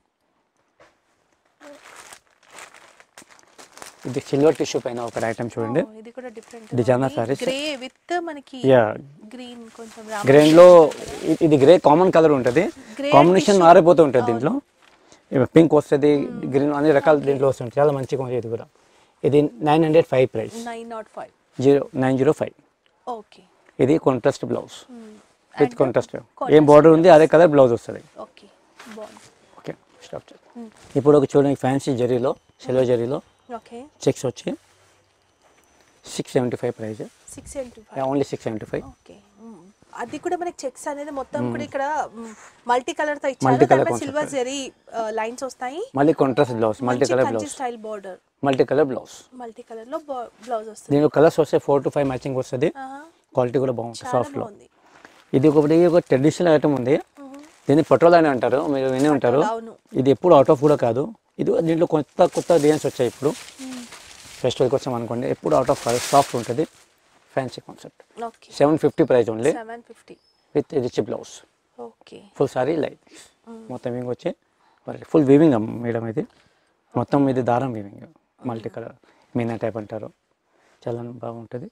ఇది సిల్వర్ టిష్యూ పైన ఒక ఐటమ్ చూడండి Oh, ఇది కూడా different Designer sarees. Grey with మనకి యా గ్రీన్ కొంచెం గ్రీన్ లో ఇ- ఇది గ్రే కామన్ కలర్ ఉంటుంది Grey కాంబినేషన్ tissue. మారిపోతూ ఉంటుంది దీంట్లో పింక్ వస్తుంది గ్రీన్ అన్ని రకాల దీంట్లో వస్తుంది చాలా మంచిగా ఉంది ఇది కూడా ఇది nine hundred five price nine nought five zero nine zero five okay ఇది కాంట్రాస్ట్ బ్లౌజ్ విత్ కాంట్రాస్ట్ ఏం బార్డర్ ఉంది అదే కలర్ బ్లౌజ్ వస్తుంది ఓకే బాగుంది ఓకే స్టాప్ ఇప్పుడు ఒక చూడండి ఫ్యాన్సీ జరీలో సిల్వర్ జరీలో ఓకే చెక్స్ వచ్చి six seventy five price six seventy five only six seventy five okay అది కూడా మనకి చెక్స్ అనేది మొత్తం కూడా ఇక్కడ మల్టీ కలర్ తో ఇచ్చారు Multi colour దానిపై concept. సిల్వర్ జెరీ లైన్స్ వస్తాయి మళ్ళీ కాంట్రాస్ట్ బ్లౌజ్ మల్టీ మంచి colour Kanchi blouse style border multi colour blouse multi colour లో బ్లౌజ్ వస్తుంది దీనిలో కలర్స్ వస్తే ఫోర్ టు ఫైవ్ మ్యాచింగ్ వస్తుంది ఆహా, క్వాలిటీ కూడా బాగుంటుంది చాలా సాఫ్ట్లో బాగుంది ఇది ఒకటి ఒక ట్రెడిషనల్ ఐటమ్ ఉంది దీన్ని పట్రోల్ అని అంటారు మీరు విని ఉంటారు అవును ఇది ఎప్పుడు అవుట్ ఆఫ్ కూడా కాదు ఇది దీంట్లో కొత్త కొత్త డిజైన్స్ వచ్చాయి ఇప్పుడు ఫెస్టివల్ కోసం అనుకోండి ఎప్పుడు అవుట్ ఆఫ్ కాదు సాఫ్ట్ ఉంటుంది fancy concept okay seven fifty price only seven fifty with rich blouse okay full sari light మొత్తం ఇంక వచ్చి ఫుల్ వీవింగ్ మేడం ఇది మొత్తం ఇది దారం weaving multi colour meena type అంటారు చాలా బాగుంటుంది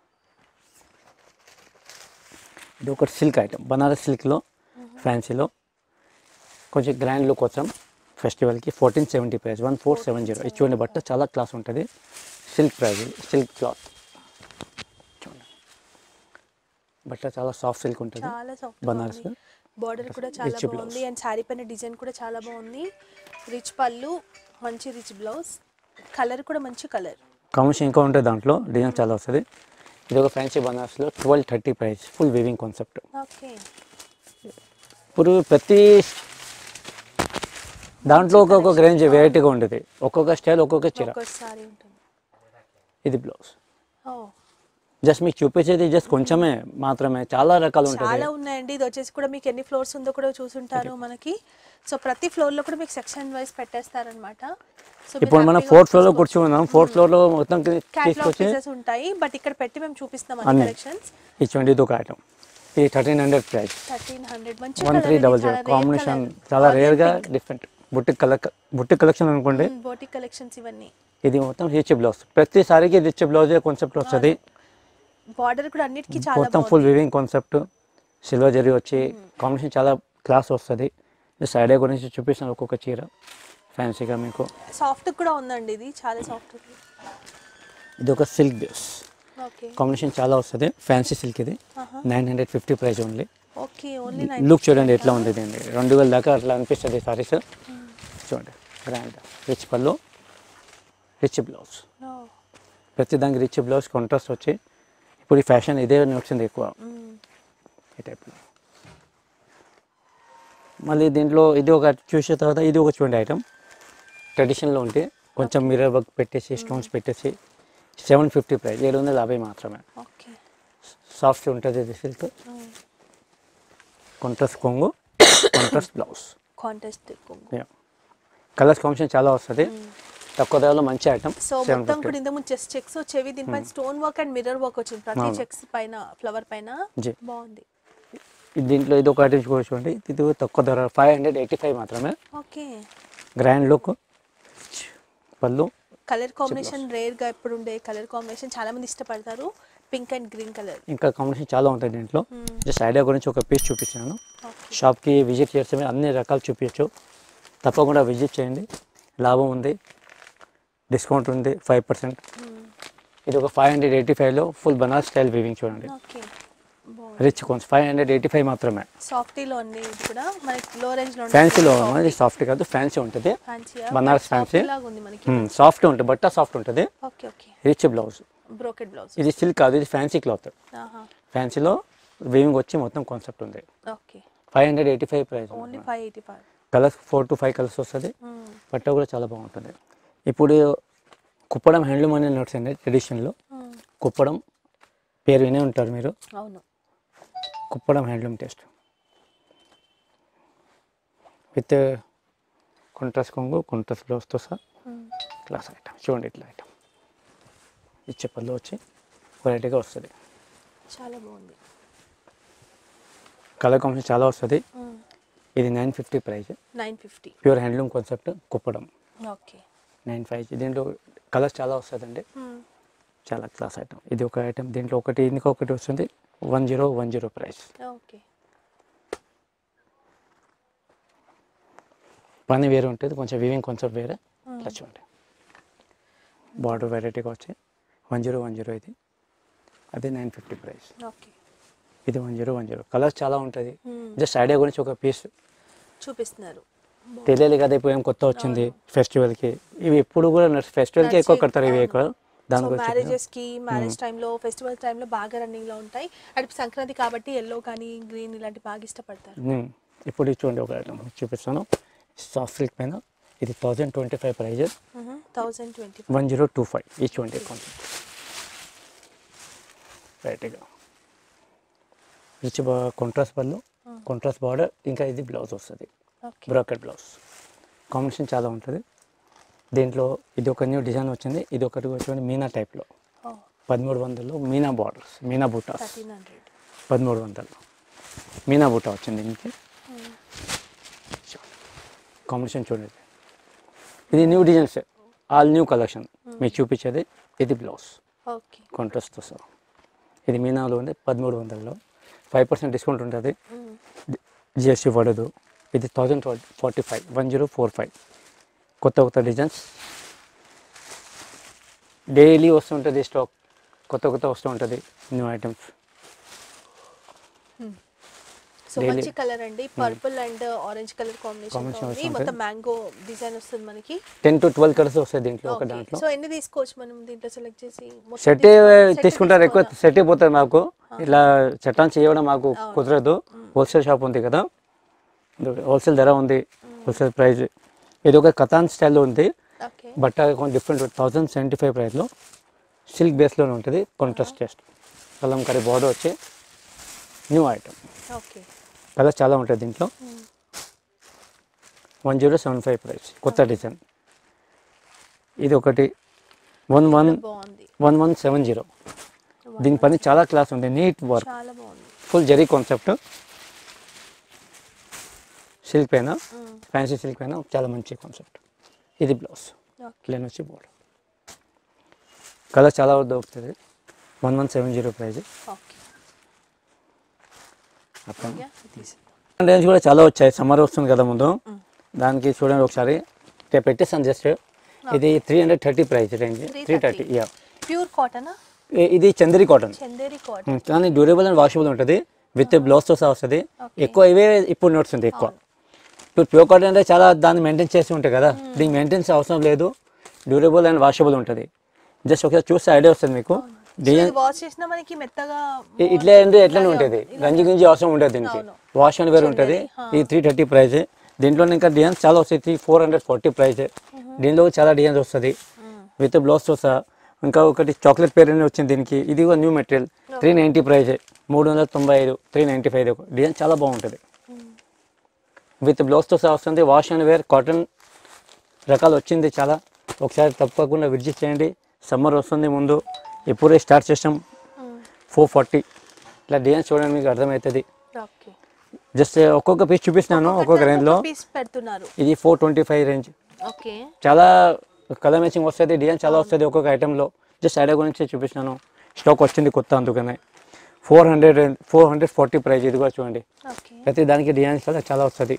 ఇది ఒకటి సిల్క్ ఐటమ్ బనారస్ సిల్క్లో ఫ్యాన్సీలో కొంచెం గ్రాండ్ లుక్ కోసం ఫెస్టివల్కి fourteen seventy price one four seven zero ఇది చూడండి బట్ట చాలా క్లాస్ ఉంటుంది సిల్క్ ప్రైస్ సిల్క్ క్లాత్ చూడండి బట్ట చాలా సాఫ్ట్ సిల్క్ ఉంటుంది చాలా సాఫ్ట్ బనారస్ బార్డర్ కూడా చాలా Rich బాగుంది అండ్ శారీ పైన డిజైన్ కూడా చాలా బాగుంది రిచ్ పళ్ళు మంచి రిచ్ బ్లౌజ్ కలర్ కూడా మంచి కలర్ కాంబినేషన్ ఇంకా ఉంటుంది దాంట్లో డిజైన్ చాలా వస్తుంది ఇది ఒక ఫ్యాన్సీ బనారస్లో twelve thirty price full weaving concept okay ఇప్పుడు ప్రతి దాంట్లో ఒక్కొక్క రేంజ్ వెరైటీగా ఉంటుంది ఒక్కొక్క స్టైల్ ఒక్కొక్క చీర ఒక్కోసారి ఉంటుంది ఇది బ్లౌజ్ ఓ జస్ట్ మీకు చూపించేది జస్ట్ కొంచెమే మాత్రమే చాలా రకాలు ఉంటుంది చాలా ఉన్నాయండి ఇది వచ్చేసి కూడా మీకు ఎన్ని ఫ్లోర్స్ ఉందో కూడా చూసుంటారు మనకి సో ప్రతి ఫ్లోర్ లో కూడా మీకు సెక్షన్ వైజ్ పెట్టేస్తారనమాట సో ఇప్పుడు మనం ఫోర్త్ ఫ్లోర్లో కూర్చున్నాం ఫోర్త్ ఫ్లోర్లో మొత్తం క్యాట్లాగ్ తీసుకొచ్చి పీసెస్ ఉంటాయి బట్ ఇక్కడ పెట్టి మేము చూపిస్తాం అన్ని అన్ని. కలెక్షన్స్ ఇచ్చేయండి ఇది ఒక ఐటమ్ ఇది thirteen hundred price thirteen hundred మంచి one three double zero combination చాలా రేర్గా different boutique colour boutique collection అనుకోండి బోటిక్ కలెక్షన్స్ ఇవన్నీ ఇది మొత్తం రిచ్ బ్లౌజ్ ప్రతిసారికి రిచ్ బ్లౌజే కాన్సెప్ట్ వస్తుంది బార్డర్ కూడా అన్నిటికీ చాలా మొత్తం ఫుల్ వివింగ్ కాన్సెప్ట్ సిల్వర్ జరీ వచ్చి కాంబినేషన్ చాలా క్లాస్ వస్తుంది సైడే గురించి చూపిస్తాను ఒక్కొక్క చీర ఫ్యాన్సీగా మీకు సాఫ్ట్ కూడా ఉందండి ఇది చాలా సాఫ్ట్ ఇది ఒక సిల్క్ బేస్ ఓకే కాంబినేషన్ చాలా వస్తుంది ఫ్యాన్సీ సిల్క్ ఇది nine hundred fifty price only okay only nine look చూడండి ఎట్లా ఉంది దీన్ని రెండు వేల దాకా అట్లా అనిపిస్తుంది సారీస్ చూడండి గ్రాండ్ రిచ్ పళ్ళు రిచ్ బ్లౌజ్ ప్రతి దానికి రిచ్ బ్లౌజ్ కాంట్రాస్ట్ వచ్చి ఇప్పుడు ఈ ఫ్యాషన్ ఇదే నడిచింది ఎక్కువ ఈ టైప్లో మళ్ళీ దీంట్లో ఇది ఒక చూసిన తర్వాత ఇది ఒక చూడండి ఐటమ్ ట్రెడిషనల్లో ఉంటే కొంచెం మిర్రర్ వర్క్ పెట్టేసి స్టోన్స్ పెట్టేసి సెవెన్ ఫిఫ్టీ ప్రైస్ ఏడు వందల యాభై మాత్రమే ఓకే సాఫ్ట్ ఉంటుంది ఇది సిల్క్ కాంట్రాస్ట్ కొంగు కాంట్రాస్ట్ బ్లౌజ్ కాంటెస్ట్ కొంగు కలర్స్ కాంబినేషన్ చాలా వస్తుంది తక్కువ ధరలో మంచి ఐటమ్ సో సెవెన్ మొత్తం ఫిఫ్టీ కూడా ఇంతకుముందు చెస్ట్ చెక్స్ వచ్చేవి దీనిపైన stone work and mirror work వచ్చింది ప్రతి అవును. చెక్స్ పైన ఫ్లవర్ పైన జీ. బాగుంది దీంట్లో ఇది ఒక ఐటమ్ కూడా చూడండి ఇది తక్కువ ధర ఫైవ్ హండ్రెడ్ ఎయిటీ ఫైవ్ మాత్రమే ఓకే గ్రాండ్ లుక్ పళ్ళు కలర్ కాంబినేషన్ రేర్ గా ఎప్పుడు ఉండే కలర్ కాంబినేషన్ చాలా మంది ఇష్టపడతారు పింక్ అండ్ గ్రీన్ కలర్ ఇంకా కాంబినేషన్ చాలా ఉంటుంది దీంట్లో జస్ట్ ఐడియా గురించి ఒక పీస్ చూపిస్తాను ఓకే షాప్కి విజిట్ చేస్తే అన్ని రకాలు చూపించచ్చు తప్పకుండా విజిట్ చేయండి లాభం ఉంది డిస్కౌంట్ ఉంది ఫైవ్ పర్సెంట్ ఇది ఒక ఫైవ్ హండ్రెడ్ ఎయిటీ ఫైవ్లో ఫుల్ బనారస్ స్టైల్ వీవింగ్ చూడండి ఓకే బాగుంది రిచ్ కొంచెం ఫైవ్ హండ్రెడ్ ఎయిటీ ఫైవ్ మాత్రమే సాఫ్టీలో ఉంది ఇది కూడా మనకి లో రేంజ్ లో ఫ్యాన్సీలో ఇది సాఫ్ట్ కాదు ఫ్యాన్సీ ఉంటుంది ఫ్యాన్సీ బనారస్ ఫ్యాన్సీ లాగా ఉంది మనకి సాఫ్ట్ ఉంటుంది బట్ట సాఫ్ట్ ఉంటుంది okay okay rich blouse brocade blouse ఇది సిల్క్ కాదు ఇది ఫ్యాన్సీ క్లాత్ ఆహా ఫ్యాన్సీలో వీవింగ్ వచ్చి మొత్తం కాన్సెప్ట్ ఉంది okay five hundred eighty five price only five eighty five colours four to five colours వస్తుంది బట్ట కూడా చాలా బాగుంటుంది ఇప్పుడు కుప్పడం హ్యాండ్లూమ్ అనేది నడుస్తుంది ట్రెడిషన్లో కుప్పడం పేరు వినే ఉంటారు మీరు అవును Kuppadam handloom test with contrast కొంగు కాంట్రాస్ట్ బ్లౌజ్తో సహా క్లాస్ ఐటమ్ చూడండి ఇట్లా ఐటమ్ ఇది చెప్పల్లో వచ్చి వెరైటీగా వస్తుంది చాలా బాగుంది కలర్ కాంబినేషన్ చాలా వస్తుంది ఇది nine fifty price nine fifty pure handloom concept Kuppadam okay nine five దీంట్లో కలర్స్ చాలా వస్తుందండి చాలా క్లాస్ ఐటమ్ ఇది ఒక ఐటమ్ దీంట్లో ఒకటి ఇంకొకటి వస్తుంది one zero one zero price okay పని వేరే ఉంటుంది కొంచెం వివింగ్ కాన్సెప్ట్ వేరే ఇట్లా చూడండి బార్డర్ వెరైటీగా వచ్చి వన్ జీరో వన్ జీరో ఇది అది నైన్ ఫిఫ్టీ ప్రైస్ ఓకే ఇది one zero one zero colours చాలా ఉంటుంది జస్ట్ ఐడియా గురించి ఒక పీస్ చూపిస్తున్నారు తెలియాలి కదా ఇప్పుడు ఏం కొత్త వచ్చింది ఫెస్టివల్కి ఇవి ఎప్పుడు కూడా ఫెస్టివల్కి ఎక్కువ కడతారు ఇవి ఎక్కువ దాని సో గురించి మ్యారేజెస్ కి మ్యారేజ్ టైంలో ఫెస్టివల్ టైంలో బాగా రన్నింగ్ లో ఉంటాయి అండ్ సంక్రాంతి కాబట్టి ఎల్లో కానీ గ్రీన్ ఇలాంటి బాగా ఇష్టపడతారు ఉమ్, ఇప్పుడు ఇది చూడండి ఒక ఐటమ్ చూపిస్తాను సాఫ్ట్ సిల్క్ పైన ఇది thousand twenty five prices thousand twenty one zero two five ఈ చూడండి కాన్సెప్ట్ రైట్గా రిచ్ కాంట్రాస్ట్ పళ్ళు కాంట్రాస్ట్ బార్డర్ ఇంకా ఇది బ్లౌజ్ వస్తుంది ఓకే బ్రాకెట్ బ్లౌజ్ కాంబినేషన్ చాలా ఉంటుంది దీంట్లో ఇది ఒక న్యూ డిజైన్ వచ్చింది ఇది ఒకటి చూడండి మీనా టైప్లో పదమూడు వందలు మీనా బార్డర్స్ మీనా బూటాస్ థర్టీన్ హండ్రెడ్ పదమూడు వందలు మీనా బూటా వచ్చింది దీనికి కాంబినేషన్ చూడండి ఇది new designs all new collection మీకు చూపించేది ఇది బ్లౌజ్ ఓకే కాంట్రాస్ట్తో సహా ఇది మీనాలో ఉంది పదమూడు వందలలో ఫైవ్ పర్సెంట్ డిస్కౌంట్ ఉంటుంది జిఎస్టీ పడదు ఇది thousand forty five one zero four five కొత్త కొత్త డిజైన్స్ డైలీ వస్తుంటుంది స్టాక్ కొత్త కొత్త వస్తూ ఉంటుంది న్యూ ఐటమ్స్ సో Daily. మంచి కలర్ అండి purple and orange colour combination Combination ఉంది వస్తుంది. మొత్తం మ్యాంగో డిజైన్ వస్తుంది మనకి టెన్ టు ట్వెల్వ్ కలర్స్ వస్తాయి దీంట్లో ఒక దాంట్లో సో ఎన్ని తీసుకోవచ్చు మనం దీంట్లో సెలెక్ట్ చేసి మొత్తం సెట్ తీసుకోవాలా? Set తీసుకుంటారు ఎక్కువ తీసుకోవాలా? సెట్ అయిపోతుంది మాకు ఇట్లా చట్టాన్ని చేయడం మాకు కుదరదు హోల్సేల్ షాప్ ఉంది కదా హోల్సేల్ ధర ఉంది హోల్సేల్ ప్రైస్ ఇది ఒక కథాన్ స్టైల్లో ఉంది ఓకే బట్ట కొంచెం డిఫరెంట్ థౌజండ్ సెవెంటీ ఫైవ్ ప్రైస్లో సిల్క్ బేస్లోనే ఉంటుంది కాంట్రాస్ట్ టెస్ట్ కలంకారీ బార్డర్ వచ్చి న్యూ ఐటమ్ ఓకే కలర్స్ చాలా ఉంటుంది దీంట్లో one zero seven five price కొత్త డిజైన్ ఇది ఒకటి వన్ వన్ బాగుంది వన్ వన్ సెవెన్ జీరో దీని పని చాలా క్లాస్ ఉంది నీట్ వర్క్ చాలా బాగుంది ఫుల్ జరీ కాన్సెప్ట్ సిల్క్ పైన ఫ్యాన్సీ సిల్క్ పైన చాలా మంచి కాన్సెప్ట్ ఇది బ్లౌజ్ ఓకే ప్లేన్ వచ్చి బోర్డర్ కలర్ చాలా దొరుకుతుంది one one seven zero price okay అర్థం యా తీసి రేంజ్ కూడా చాలా వచ్చాయి సమ్మర్ వస్తుంది కదా ముందు దానికి చూడండి ఒకసారి రేపు పెట్టేస్తాను జస్ట్ ఇది three hundred thirty price range three thirty yeah pure కాటనా ఇది చందేరి కాటన్ చందేరి కాటన్ కానీ డ్యూరబుల్ అండ్ వాషబుల్ ఉంటుంది విత్ బ్లౌజ్తో సహా వస్తుంది Okay. ఎక్కువ ఇవే ఇప్పుడు నడుస్తుంది ఎక్కువ ఇప్పుడు ప్యూర్ కాటన్ అంటే చాలా దాన్ని మెయింటైన్ చేసి ఉంటాయి కదా దీనికి మెయింటెన్స్ అవసరం లేదు డ్యూరబుల్ అండ్ వాషబుల్ ఉంటుంది జస్ట్ ఒకసారి చూస్తే ఐడియా వస్తుంది మీకు డిజైన్ వాష్ చేసినా మనకి మెత్తగా ఇ- ఇట్లా అంటే ఎట్లనే ఉంటుంది గంజి గింజి అవసరం ఉంటుంది దీనికి అవును. వాష్ అండ్ వేర్ ఉంటుంది ఇది త్రీ థర్టీ ప్రైజ్ దీంట్లో ఇంకా డిజైన్స్ చాలా వస్తాయి three four hundred forty price దీనిలో చాలా డిజైన్స్ వస్తుంది విత్ బ్లౌజ్ వస్తా ఇంకా ఒకటి చాక్లెట్ పేర్ అని వచ్చింది దీనికి ఇది కూడా new material three ninety price మూడు వందల తొంభై ఐదు త్రీ నైంటీ ఫైవ్ డిజైన్ చాలా బాగుంటుంది విత్ బ్లౌజ్తో సహా వస్తుంది వాష్ అండ్ వేర్ కాటన్ రకాలు వచ్చింది చాలా ఒకసారి తప్పకుండా విజిట్ చేయండి సమ్మర్ వస్తుంది ముందు ఇప్పుడే స్టార్ట్ చేసాం ఫోర్ ఫార్టీ ఇట్లా డిజైన్స్ చూడండి మీకు అర్థమవుతుంది ఓకే జస్ట్ ఒక్కొక్క పీస్ చూపిస్తున్నాను ఒక్కొక్క రేంజ్లో పీస్ పెడుతున్నారు ఇది four twenty five range okay చాలా కలర్ మ్యాచింగ్ వస్తుంది డిజైన్ చాలా వస్తుంది ఒక్కొక్క ఐటెంలో జస్ట్ ఐడియా గురించి చూపిస్తున్నాను స్టాక్ వచ్చింది కొత్త అందుకనే four hundred four hundred forty price ఇది కూడా చూడండి ఓకే ప్రతి దానికి డిజైన్స్ కూడా చాలా వస్తుంది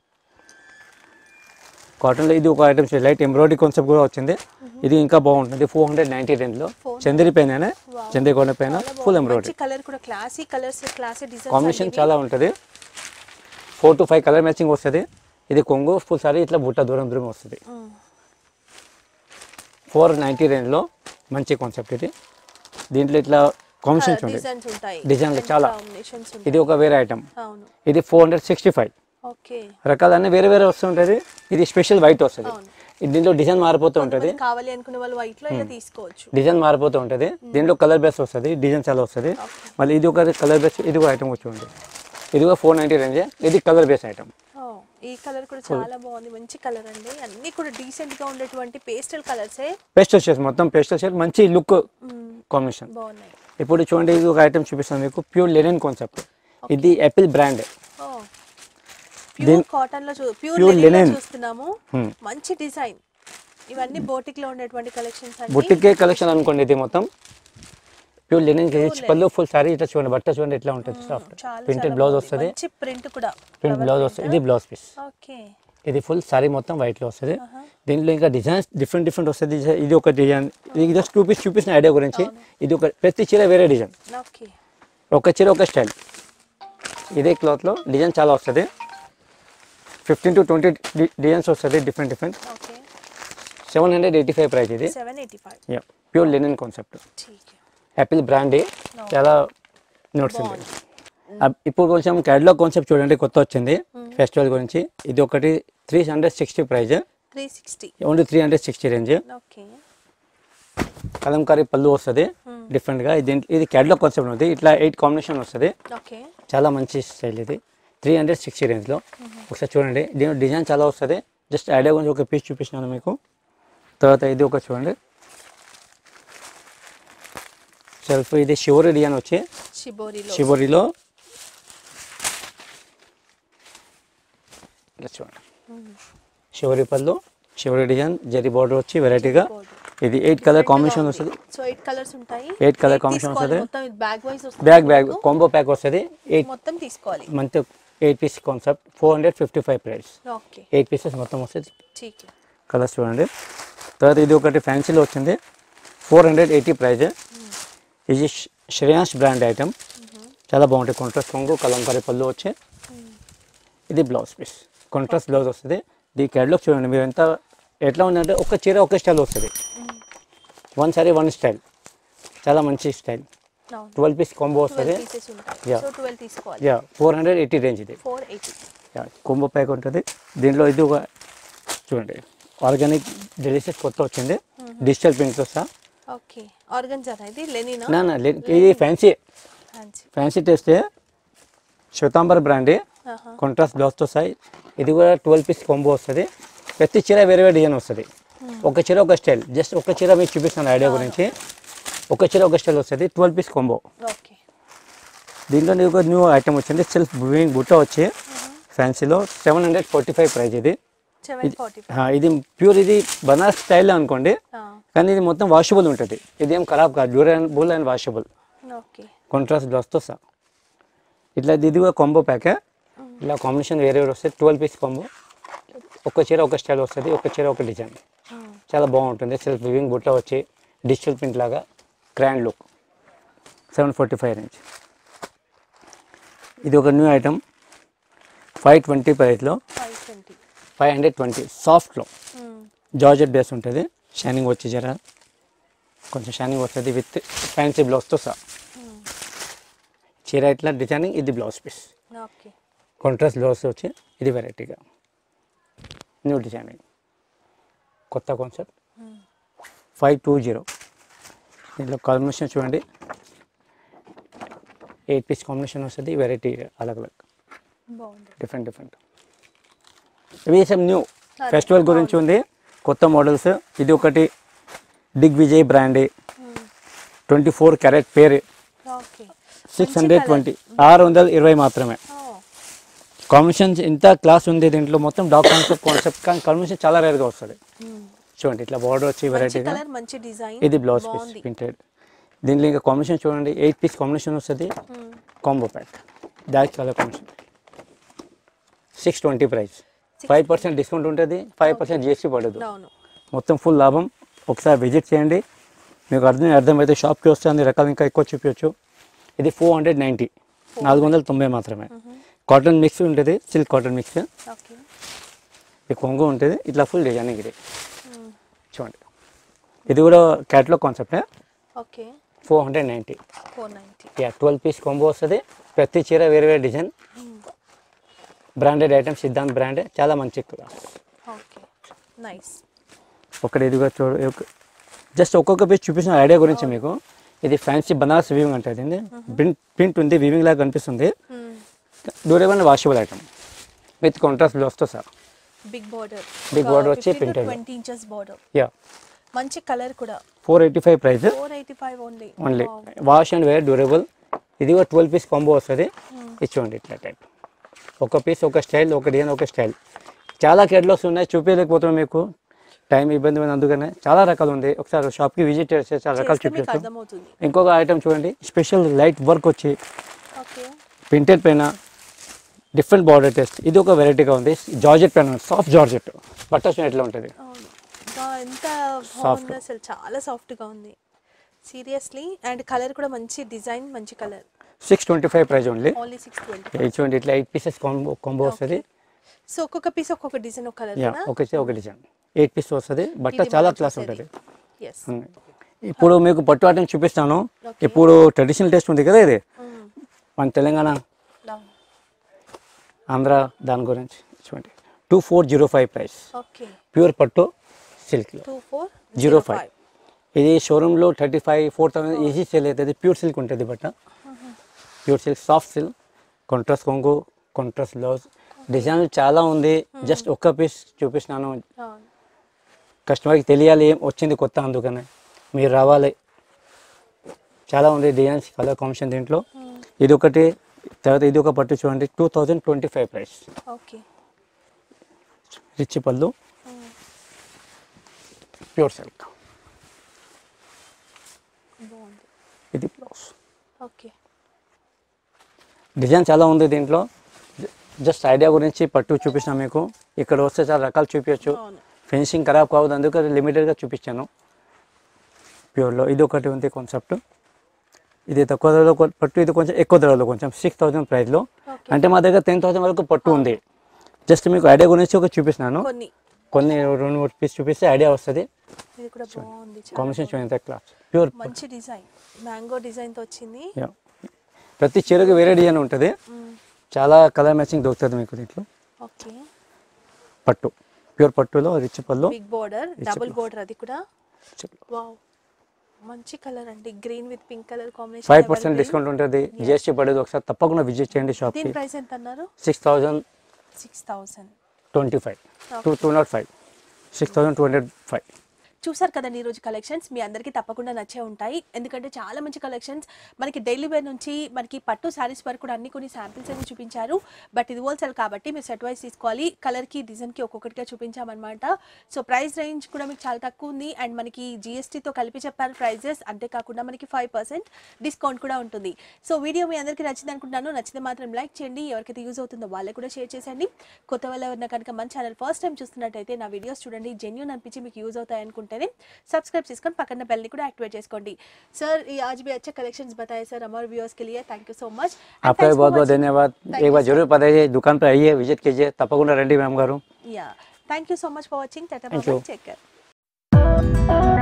కాటన్లో ఇది ఒక ఐటమ్ లైట్ ఎంబ్రాయిడరీ కాన్సెప్ట్ కూడా వచ్చింది ఇది ఇంకా బాగుంటుంది ఫోర్ హండ్రెడ్ నైంటీ రేంజ్లో చందరి పైన చందరి కొండ పైన ఫుల్ ఎంబ్రాయిడరీ మంచి కలర్ కూడా classy colours classy designs combination చాలా ఉంటుంది four to five colour matching వస్తుంది ఇది కొంగు ఫుల్ సారీ ఇట్లా బుట్ట దూరం దూరం వస్తుంది ఫోర్ నైంటీ రేంజ్లో మంచి కాన్సెప్ట్ ఇది దీంట్లో ఇట్లా కాంబినేషన్స్ ఉంటాయి డిజైన్స్ ఉంటాయి డిజైన్లు చాలా కాంబినేషన్స్ ఇది ఒక వేరే ఐటమ్ అవును ఇది four hundred sixty five okay రకాలన్నీ వేరే వేరే వస్తుంటుంది ఇది స్పెషల్ వైట్ వస్తుంది అవును. ఇది దీంట్లో డిజైన్ మారిపోతూ ఉంటుంది కొంతమంది కావాలి అనుకునే వాళ్ళు వైట్ లో ఇలా తీసుకోవచ్చు డిజైన్ మారిపోతూ ఉంటుంది దీంట్లో కలర్ బేస్ వస్తుంది డిజైన్ చాలా వస్తుంది మళ్ళీ ఇది ఒక కలర్ బేస్ ఇది ఒక ఐటమ్ వచ్చి ఉంది ఇది కూడా ఫోర్ నైంటీ రేంజ్ ఇది కలర్ బేస్ ఐటమ్ ఓ, ఈ కలర్ కూడా చాలా బాగుంది మంచి కలర్ అండి అన్ని కూడా డీసెంట్ గా ఉండేటువంటి పేస్టల్ కలర్సే పేస్టల్ షేడ్స్ మొత్తం పేస్టల్ షేడ్ మంచి లుక్ కాంబినేషన్ బాగున్నాయి ఇప్పుడు చూడండి ఇది ఒక ఐటమ్ చూపిస్తాను మీకు ప్యూర్ లెనిన్ కాన్సెప్ట్ ఇది యాపిల్ బ్రాండ్ ఓ ప్యూర్ కాటన్ లో చూ ప్యూర్ Pure లెనిన్ linen. చూస్తున్నాము Hmm. మంచి డిజైన్ ఇవన్నీ బోటిక్ లో ఉండేటువంటి కలెక్షన్స్ అండి బుట్టికే కలెక్షన్ అనుకోండి ఇది మొత్తం ప్యూర్ లెనిన్ పళ్ళు ఫుల్ సారీ ఇట్లా చూడండి బట్ట చూడండి ఎట్లా ఉంటుంది సాఫ్ట్ చాలా ప్రింటెడ్ చాలా బ్లౌజ్ బాగుంది. వస్తుంది మంచి ప్రింట్ కూడా ప్రింట్ బ్లౌజ్ వస్తుంది ఇది బ్లౌజ్ పీస్ ఓకే ఇది ఫుల్ సారీ మొత్తం వైట్లో వస్తుంది దీంట్లో ఇంకా డిజైన్స్ డిఫరెంట్ డిఫరెంట్ వస్తుంది ఇది ఒక డిజైన్ ఇది జస్ట్ టూ పీస్ చూపిస్తున్న ఐడియా గురించి ఇది ఒక ప్రతి చీర వేరే డిజైన్ ఓకే ఒక చీర ఒక స్టైల్ ఇదే క్లాత్లో డిజైన్ చాలా వస్తుంది ఫిఫ్టీన్ టు ట్వంటీ డిజైన్స్ వస్తుంది different different okay seven hundred eighty five price ఇది seven eighty five pure linen concept ఠీక్ యాపిల్ బ్రాండ్ చాలా నడుస్తుంది అబ్- ఇప్పుడు కొంచెం క్యాటలాగ్ కాన్సెప్ట్ చూడండి కొత్త వచ్చింది ఫెస్టివల్ గురించి ఇది ఒకటి three hundred sixty price three sixty only three hundred sixty range okay Kalamkari పళ్ళు వస్తుంది డిఫరెంట్గా ఇది ఇది క్యాటలాగ్ కాన్సెప్ట్ ఉంది ఇట్లా ఎయిట్ కాంబినేషన్ వస్తుంది ఓకే చాలా మంచి స్టైల్ ఇది త్రీ హండ్రెడ్ సిక్స్టీ రేంజ్లో ఒకసారి చూడండి దీని డిజైన్ చాలా వస్తుంది జస్ట్ ఐడియా గురించి ఒక పీస్ చూపిస్తున్నాను మీకు తర్వాత ఇది ఒక చూడండి సెల్ఫ్ ఇది షివరి డిజైన్ వచ్చి షిబోరిలో షివరిలో ఇలా చూడండి షివరి పళ్ళు షివరి డిజైన్ జరీ బార్డర్ వచ్చి వెరైటీగా ఇది ఎయిట్ కలర్ కాంబినేషన్ వస్తుంది సో ఎయిట్ కలర్స్ ఉంటాయి Eight colour Eight combination తీసుకోవాలి. వస్తది. మొత్తం బ్యాగ్ వైస్ వస్తుంది బ్యాగ్ బ్యాగ్ కాంబో ప్యాక్ వస్తుంది ఎయిట్ మొత్తం తీసుకోవాలి month eight piece concept four hundred fifty five price okay eight pieces మొత్తం వస్తుంది ఠీక్ కలర్స్ చూడండి తర్వాత ఇది ఒకటి ఫ్యాన్సీలో వచ్చింది ఫోర్ హండ్రెడ్ ఎయిటీ ప్రైజ్ ఇది శ్రీ- శ్రేయాన్స్ బ్రాండ్ ఐటమ్ చాలా బాగుంటుంది కాంట్రాస్ట్ కొంగు కలంకారీ పళ్ళు వచ్చి ఇది బ్లౌజ్ పీస్ కాంట్రాస్ట్ బ్లౌజ్ వస్తుంది ఈ క్యాడ్లాగ్ చూడండి మీరు ఎంత ఎట్లా ఉందంటే ఒక చీర ఒక స్టైల్ వస్తుంది వన్ సారీ వన్ స్టైల్ చాలా మంచి స్టైల్ అవును ట్వెల్వ్ పీస్ కాంబో వస్తుంది ట్వెల్వ్ పీసెస్ ఉంటాయి Yeah. సో ట్వెల్వ్ తీసుకోవాలి yeah four hundred eighty range ఇది ఫోర్ ఎయిటీ కుంభ ప్యాక్ ఉంటుంది దీంట్లో ఇది ఒక చూడండి ఆర్గానిక్ డెలిషియస్ కొత్త వచ్చింది డిజిటల్ ప్రింట్స్ వస్తా ఓకే ఆర్గన్జానా ఇది లెనినా నా నా లే- ఇది ఫ్యాన్సీ ఫ్యాన్సీ ఫ్యాన్సీ టేస్తే శ్వేతాంబర్ బ్రాండ్ ఆహా కాంట్రాస్ట్ బ్లౌజ్తో వస్తాయి ఇది కూడా ట్వెల్వ్ పీస్ కాంబో వస్తుంది ప్రతి చీర వేరే వేరే డిజైన్ వస్తుంది ఒక చీర ఒక స్టైల్ జస్ట్ ఒక చీర మీకు చూపిస్తాను ఐడియా గురించి ఒక చీర ఒక స్టైల్ వస్తుంది ట్వెల్వ్ పీస్ కాంబో ఓకే దీంట్లో నీకు ఒక న్యూ ఐటమ్ వచ్చింది సెల్ఫ్ బ్రూయింగ్ బుట్ట వచ్చి ఫ్యాన్సీలో seven hundred forty five price ఇది సెవెన్ ఫార్టీ ఆ, ఇది ప్యూర్ ఇది బనారస్ స్టైల్ అనుకోండి కానీ ఇది మొత్తం వాషబుల్ ఉంటుంది ఇది ఏం ఖరాబ్ కాదు durable and washable okay contrast బ్లౌజ్తో సహా ఇట్లా ఇది కూడా కాంబో ప్యాకే ఇలా కాంబినేషన్ వేరే వేరే వస్తుంది ట్వెల్వ్ పీస్ కాంబో ఒక చీర ఒక స్టైల్ వస్తుంది ఒక చీర ఒక డిజైన్ చాలా బాగుంటుంది సెల్ఫ్ వివింగ్ బుట్ట వచ్చి డిజిటల్ ప్రింట్ లాగా grand look seven forty five range ఇది ఒక న్యూ ఐటమ్ ఫైవ్ ట్వంటీ ప్రైస్లో five twenty five hundred twenty సాఫ్ట్లో జార్జెట్ బేస్ ఉంటుంది షైనింగ్ వచ్చి జర కొంచెం షైనింగ్ వస్తుంది విత్ ఫ్యాన్సీ బ్లౌజ్తో సహా చీర ఇట్లా డిజైనింగ్ ఇది blouse piece okay contrast blouse వచ్చి ఇది వెరైటీగా న్యూ డిజైనింగ్ కొత్త కాన్సెప్ట్ ఫైవ్ టూ జీరో దీంట్లో కాంబినేషన్ చూడండి ఎయిట్ పీస్ కాంబినేషన్ వస్తుంది వెరైటీ అలగ్ అలగ్ బాగుంది డిఫరెంట్ డిఫరెంట్ ఇవి సమ్ న్యూ ఫెస్టివల్ గురించి ఉంది కొత్త మోడల్స్ ఇది ఒకటి దిగ్ Vijay brand twenty four carat పేరు ఓకే సిక్స్ హండ్రెడ్ ట్వంటీ ఆరు వందల ఇరవై మాత్రమే కాంబినేషన్స్ ఇంత క్లాస్ ఉంది దీంట్లో మొత్తం డాక్ కాన్సెప్ట్ కాన్సెప్ట్ కానీ కాంబినేషన్ చాలా రేర్గా వస్తుంది చూడండి ఇట్లా బార్డర్ వచ్చి మంచి వెరైటీగా కలర్ మంచి డిజైన్ ఇది బ్లౌజ్ పీస్ బాగుంది ప్రింటెడ్ దీంట్లో ఇంకా కాంబినేషన్ చూడండి ఎయిట్ పీస్ కాంబినేషన్ వస్తుంది కాంబో ప్యాక్ దానికి colour combination six twenty price five percent discount ఉంటుంది ఫైవ్ పర్సెంట్ జిఎస్టీ పడదు అవును మొత్తం ఫుల్ లాభం ఒకసారి విజిట్ చేయండి మీకు అర్థం అర్థమైతే షాప్కి వస్తే అన్ని రకాలు ఇంకా ఎక్కువ చూపించచ్చు ఇది ఫోర్ హండ్రెడ్ నైంటీ నాలుగు వందల తొంభై మాత్రమే కాటన్ మిక్స్ ఉంటుంది సిల్క్ కాటన్ మిక్స్ ఓకే ఇది కొంగు ఉంటుంది ఇట్లా ఫుల్ డిజైనింగ్ ఇది చూడండి ఇది కూడా క్యాట్లాగ్ కాన్సెప్టే okay four hundred ninety four ninety యా ట్వెల్వ్ పీస్ కొంబో వస్తుంది ప్రతి చీర వేరే వేరే design branded item Siddhant brand చాలా మంచి ఓకే నైస్ ఒకటి ఇదిగా చూడ జస్ట్ ఒక్కొక్క పీస్ చూపించిన ఐడియా గురించి మీకు ఇది ఫ్యాన్సీ బనారస్ వీవింగ్ అంటుంది ఇది ప్రింట్ ప్రింట్ ఉంది వీవింగ్ లాగా కనిపిస్తుంది durable washable item with contrast బ్లౌజ్తో sir big border Big border వచ్చి printed. ట్వంటీ ఇంచెస్ బార్డర్ యా మంచి కలర్ కూడా four eighty five price four eighty five only only wash and wear durable ఇది కూడా ట్వెల్వ్ పీస్ కాంబో వస్తుంది ఇది చూడండి ఇట్లా టైప్ ఒక పీస్ ఒక స్టైల్ ఒక డిజైన్ ఒక స్టైల్ చాలా కేటలాగ్స్ ఉన్నాయి చూపించలేకపోతున్నాం మీకు టైం ఇబ్బంది ఉంది అందుకనే చాలా రకాలు ఉంది ఒకసారి షాప్కి విజిట్ చేస్తే చాలా రకాలు చేస్తే మీకు చూపించచ్చు అర్థమవుతుంది ఇంకొక ఐటమ్ చూడండి స్పెషల్ లైట్ వర్క్ వచ్చి ఓకే ప్రింటెడ్ పైన డిఫరెంట్ బార్డర్ టెస్ట్ ఇది ఒక వెరైటీగా ఉంది జార్జెట్ పైన సాఫ్ట్ జార్జెట్ బట్ట చూడండి ఎట్లా ఉంటుంది అవును బా, ఎంత బాగుంది అసలు చాలా సాఫ్ట్ గా ఉంది సీరియస్లీ అండ్ కలర్ కూడా మంచి డిజైన్ మంచి colour six twenty five price only only six twenty ఇది చూడండి ఇట్లా ఎయిట్ పీసెస్ కాంబో కాంబో వస్తుంది సో ఒక్కొక్క పీస్ ఒక్కొక్క డిజైన్ ఒక కలర్ యా ఒక ఒక డిజైన్ ఎయిట్ పీస్ వస్తుంది బట్ట ఇది చాలా మనం క్లాస్ చూసేది. ఉంటుంది ఎస్ ఉంది. ఇప్పుడు మీకు పట్టు ఆటం చూపిస్తాను Okay. ఇప్పుడు ట్రెడిషనల్ టేస్ట్ ఉంది కదా ఇది మన తెలంగాణ ఆంధ్ర దాని గురించి చూడండి two four zero five price okay pure పట్టు సిల్క్లో టూ ఫోర్ జీరో ఫైవ్ ఇది షోరూంలో thirty five four thousand easy sale అవుతుంది ప్యూర్ సిల్క్ ఉంటుంది బట్ట pure silk soft silk contrast కొంగు కాంట్రాస్ట్ బ్లౌజ్ డిజైన్ చాలా ఉంది జస్ట్ ఒక్క పీస్ చూపిస్తున్నాను కస్టమర్కి తెలియాలి ఏం వచ్చింది కొత్త అందుకనే మీరు రావాలి చాలా ఉంది డిజైన్స్ కలర్ కాంబినేషన్ దీంట్లో ఇది ఒకటి తర్వాత ఇది ఒక పట్టు చూడండి two thousand twenty five price okay rich పళ్ళు ప్యూర్ సిల్క్ బాగుంది ఇది బ్లౌజ్ ఓకే డిజైన్ చాలా ఉంది దీంట్లో జ- జస్ట్ ఐడియా గురించి పట్టు చూపించిన మీకు ఇక్కడ వస్తే చాలా రకాలు చూపించచ్చు అవును ఫినిషింగ్ ఖరాబ్ కావద్దు అందుకే లిమిటెడ్గా చూపించాను ప్యూర్లో ఇది ఒకటి ఉంది కాన్సెప్ట్ ఇది తక్కువ ధరలో కొ- పట్టు ఇది కొంచెం ఎక్కువ ధరలో కొంచెం సిక్స్ థౌసండ్ ప్రైస్లో ఓకే అంటే మా దగ్గర టెన్ థౌసండ్ వరకు పట్టు ఉంది జస్ట్ మీకు ఐడియా గురించి ఒక చూపిస్తున్నాను కొన్ని కొన్ని రెండు మూడు పీస్ చూపిస్తే ఐడియా వస్తుంది ఇది కూడా బాగుంది చాలా కాంబినేషన్ చూడండి క్లాస్ ప్యూర్ మంచి డిజైన్ మ్యాంగో డిజైన్ తో వచ్చింది ప్రతి చీరకు వేరే డిజైన్ ఉంటుంది మ్మ్. చాలా కలర్ మ్యాచింగ్ దొరుకుతుంది మీకు దీంట్లో ఓకే పట్టు ప్యూర్ పట్టులో రిచ్ పళ్ళు బిగ్ బార్డర్ డబుల్ బార్డర్ అది కూడా వావ్ మంచి కలర్ అండి green with pink colour combination five percent discount ఉంటుంది జిఎస్టీ పడేది ఒకసారి తప్పకుండా విజిట్ చేయండి షాప్కి దీని ప్రైస్ ఎంత అన్నారు six thousand six thousand twenty five two two not five six thousand two hundred five చూసారు కదండి ఈరోజు కలెక్షన్స్ మీ అందరికీ తప్పకుండా నచ్చే ఉంటాయి ఎందుకంటే చాలా మంచి కలెక్షన్స్ మనకి డైలీ వేర్ నుంచి మనకి పట్టు శారీస్ వరకు కూడా అన్ని కొన్ని శాంపిల్స్ అని చూపించారు బట్ ఇది హోల్సేల్ కాబట్టి మీరు సెట్ వైజ్ తీసుకోవాలి కలర్కి డిజైన్కి ఒక్కొక్కటిగా చూపించామన్నమాట సో ప్రైస్ రేంజ్ కూడా మీకు చాలా తక్కువ ఉంది అండ్ మనకి జిఎస్టీతో కలిపి చెప్పారు ప్రైజెస్ అంతేకాకుండా మనకి ఫైవ్ పర్సెంట్ డిస్కౌంట్ కూడా ఉంటుంది సో వీడియో మీ అందరికీ నచ్చింది అనుకుంటున్నాను నచ్చితే మాత్రం లైక్ చేయండి ఎవరికైతే యూజ్ అవుతుందో వాళ్ళకి కూడా షేర్ చేసేయండి కొత్త వాళ్ళు ఎవరైనా కనుక మన ఛానల్ ఫస్ట్ టైం చూస్తున్నట్టయితే నా వీడియోస్ చూడండి జెన్యున్ అనిపించి మీకు యూజ్ అవుతాయి అనుకుంటేనే सब्सक्राइब చేసుకొని పక్కన బెల్ ని కూడా యాక్టివేట్ చేసుకోండి सर ये आज भी अच्छे कलेक्शंस बताए सर हमारे व्यूअर्स के लिए थैंक यू सो मच आपका भी बहुत बहुत धन्यवाद एक बार जरूर बताइए दुकान पर आइए विजिट कीजिए తప్పకుండా రండి మ్యామ్ గారు या thank you so much for watching tata Thank bye you. Take care ఆ,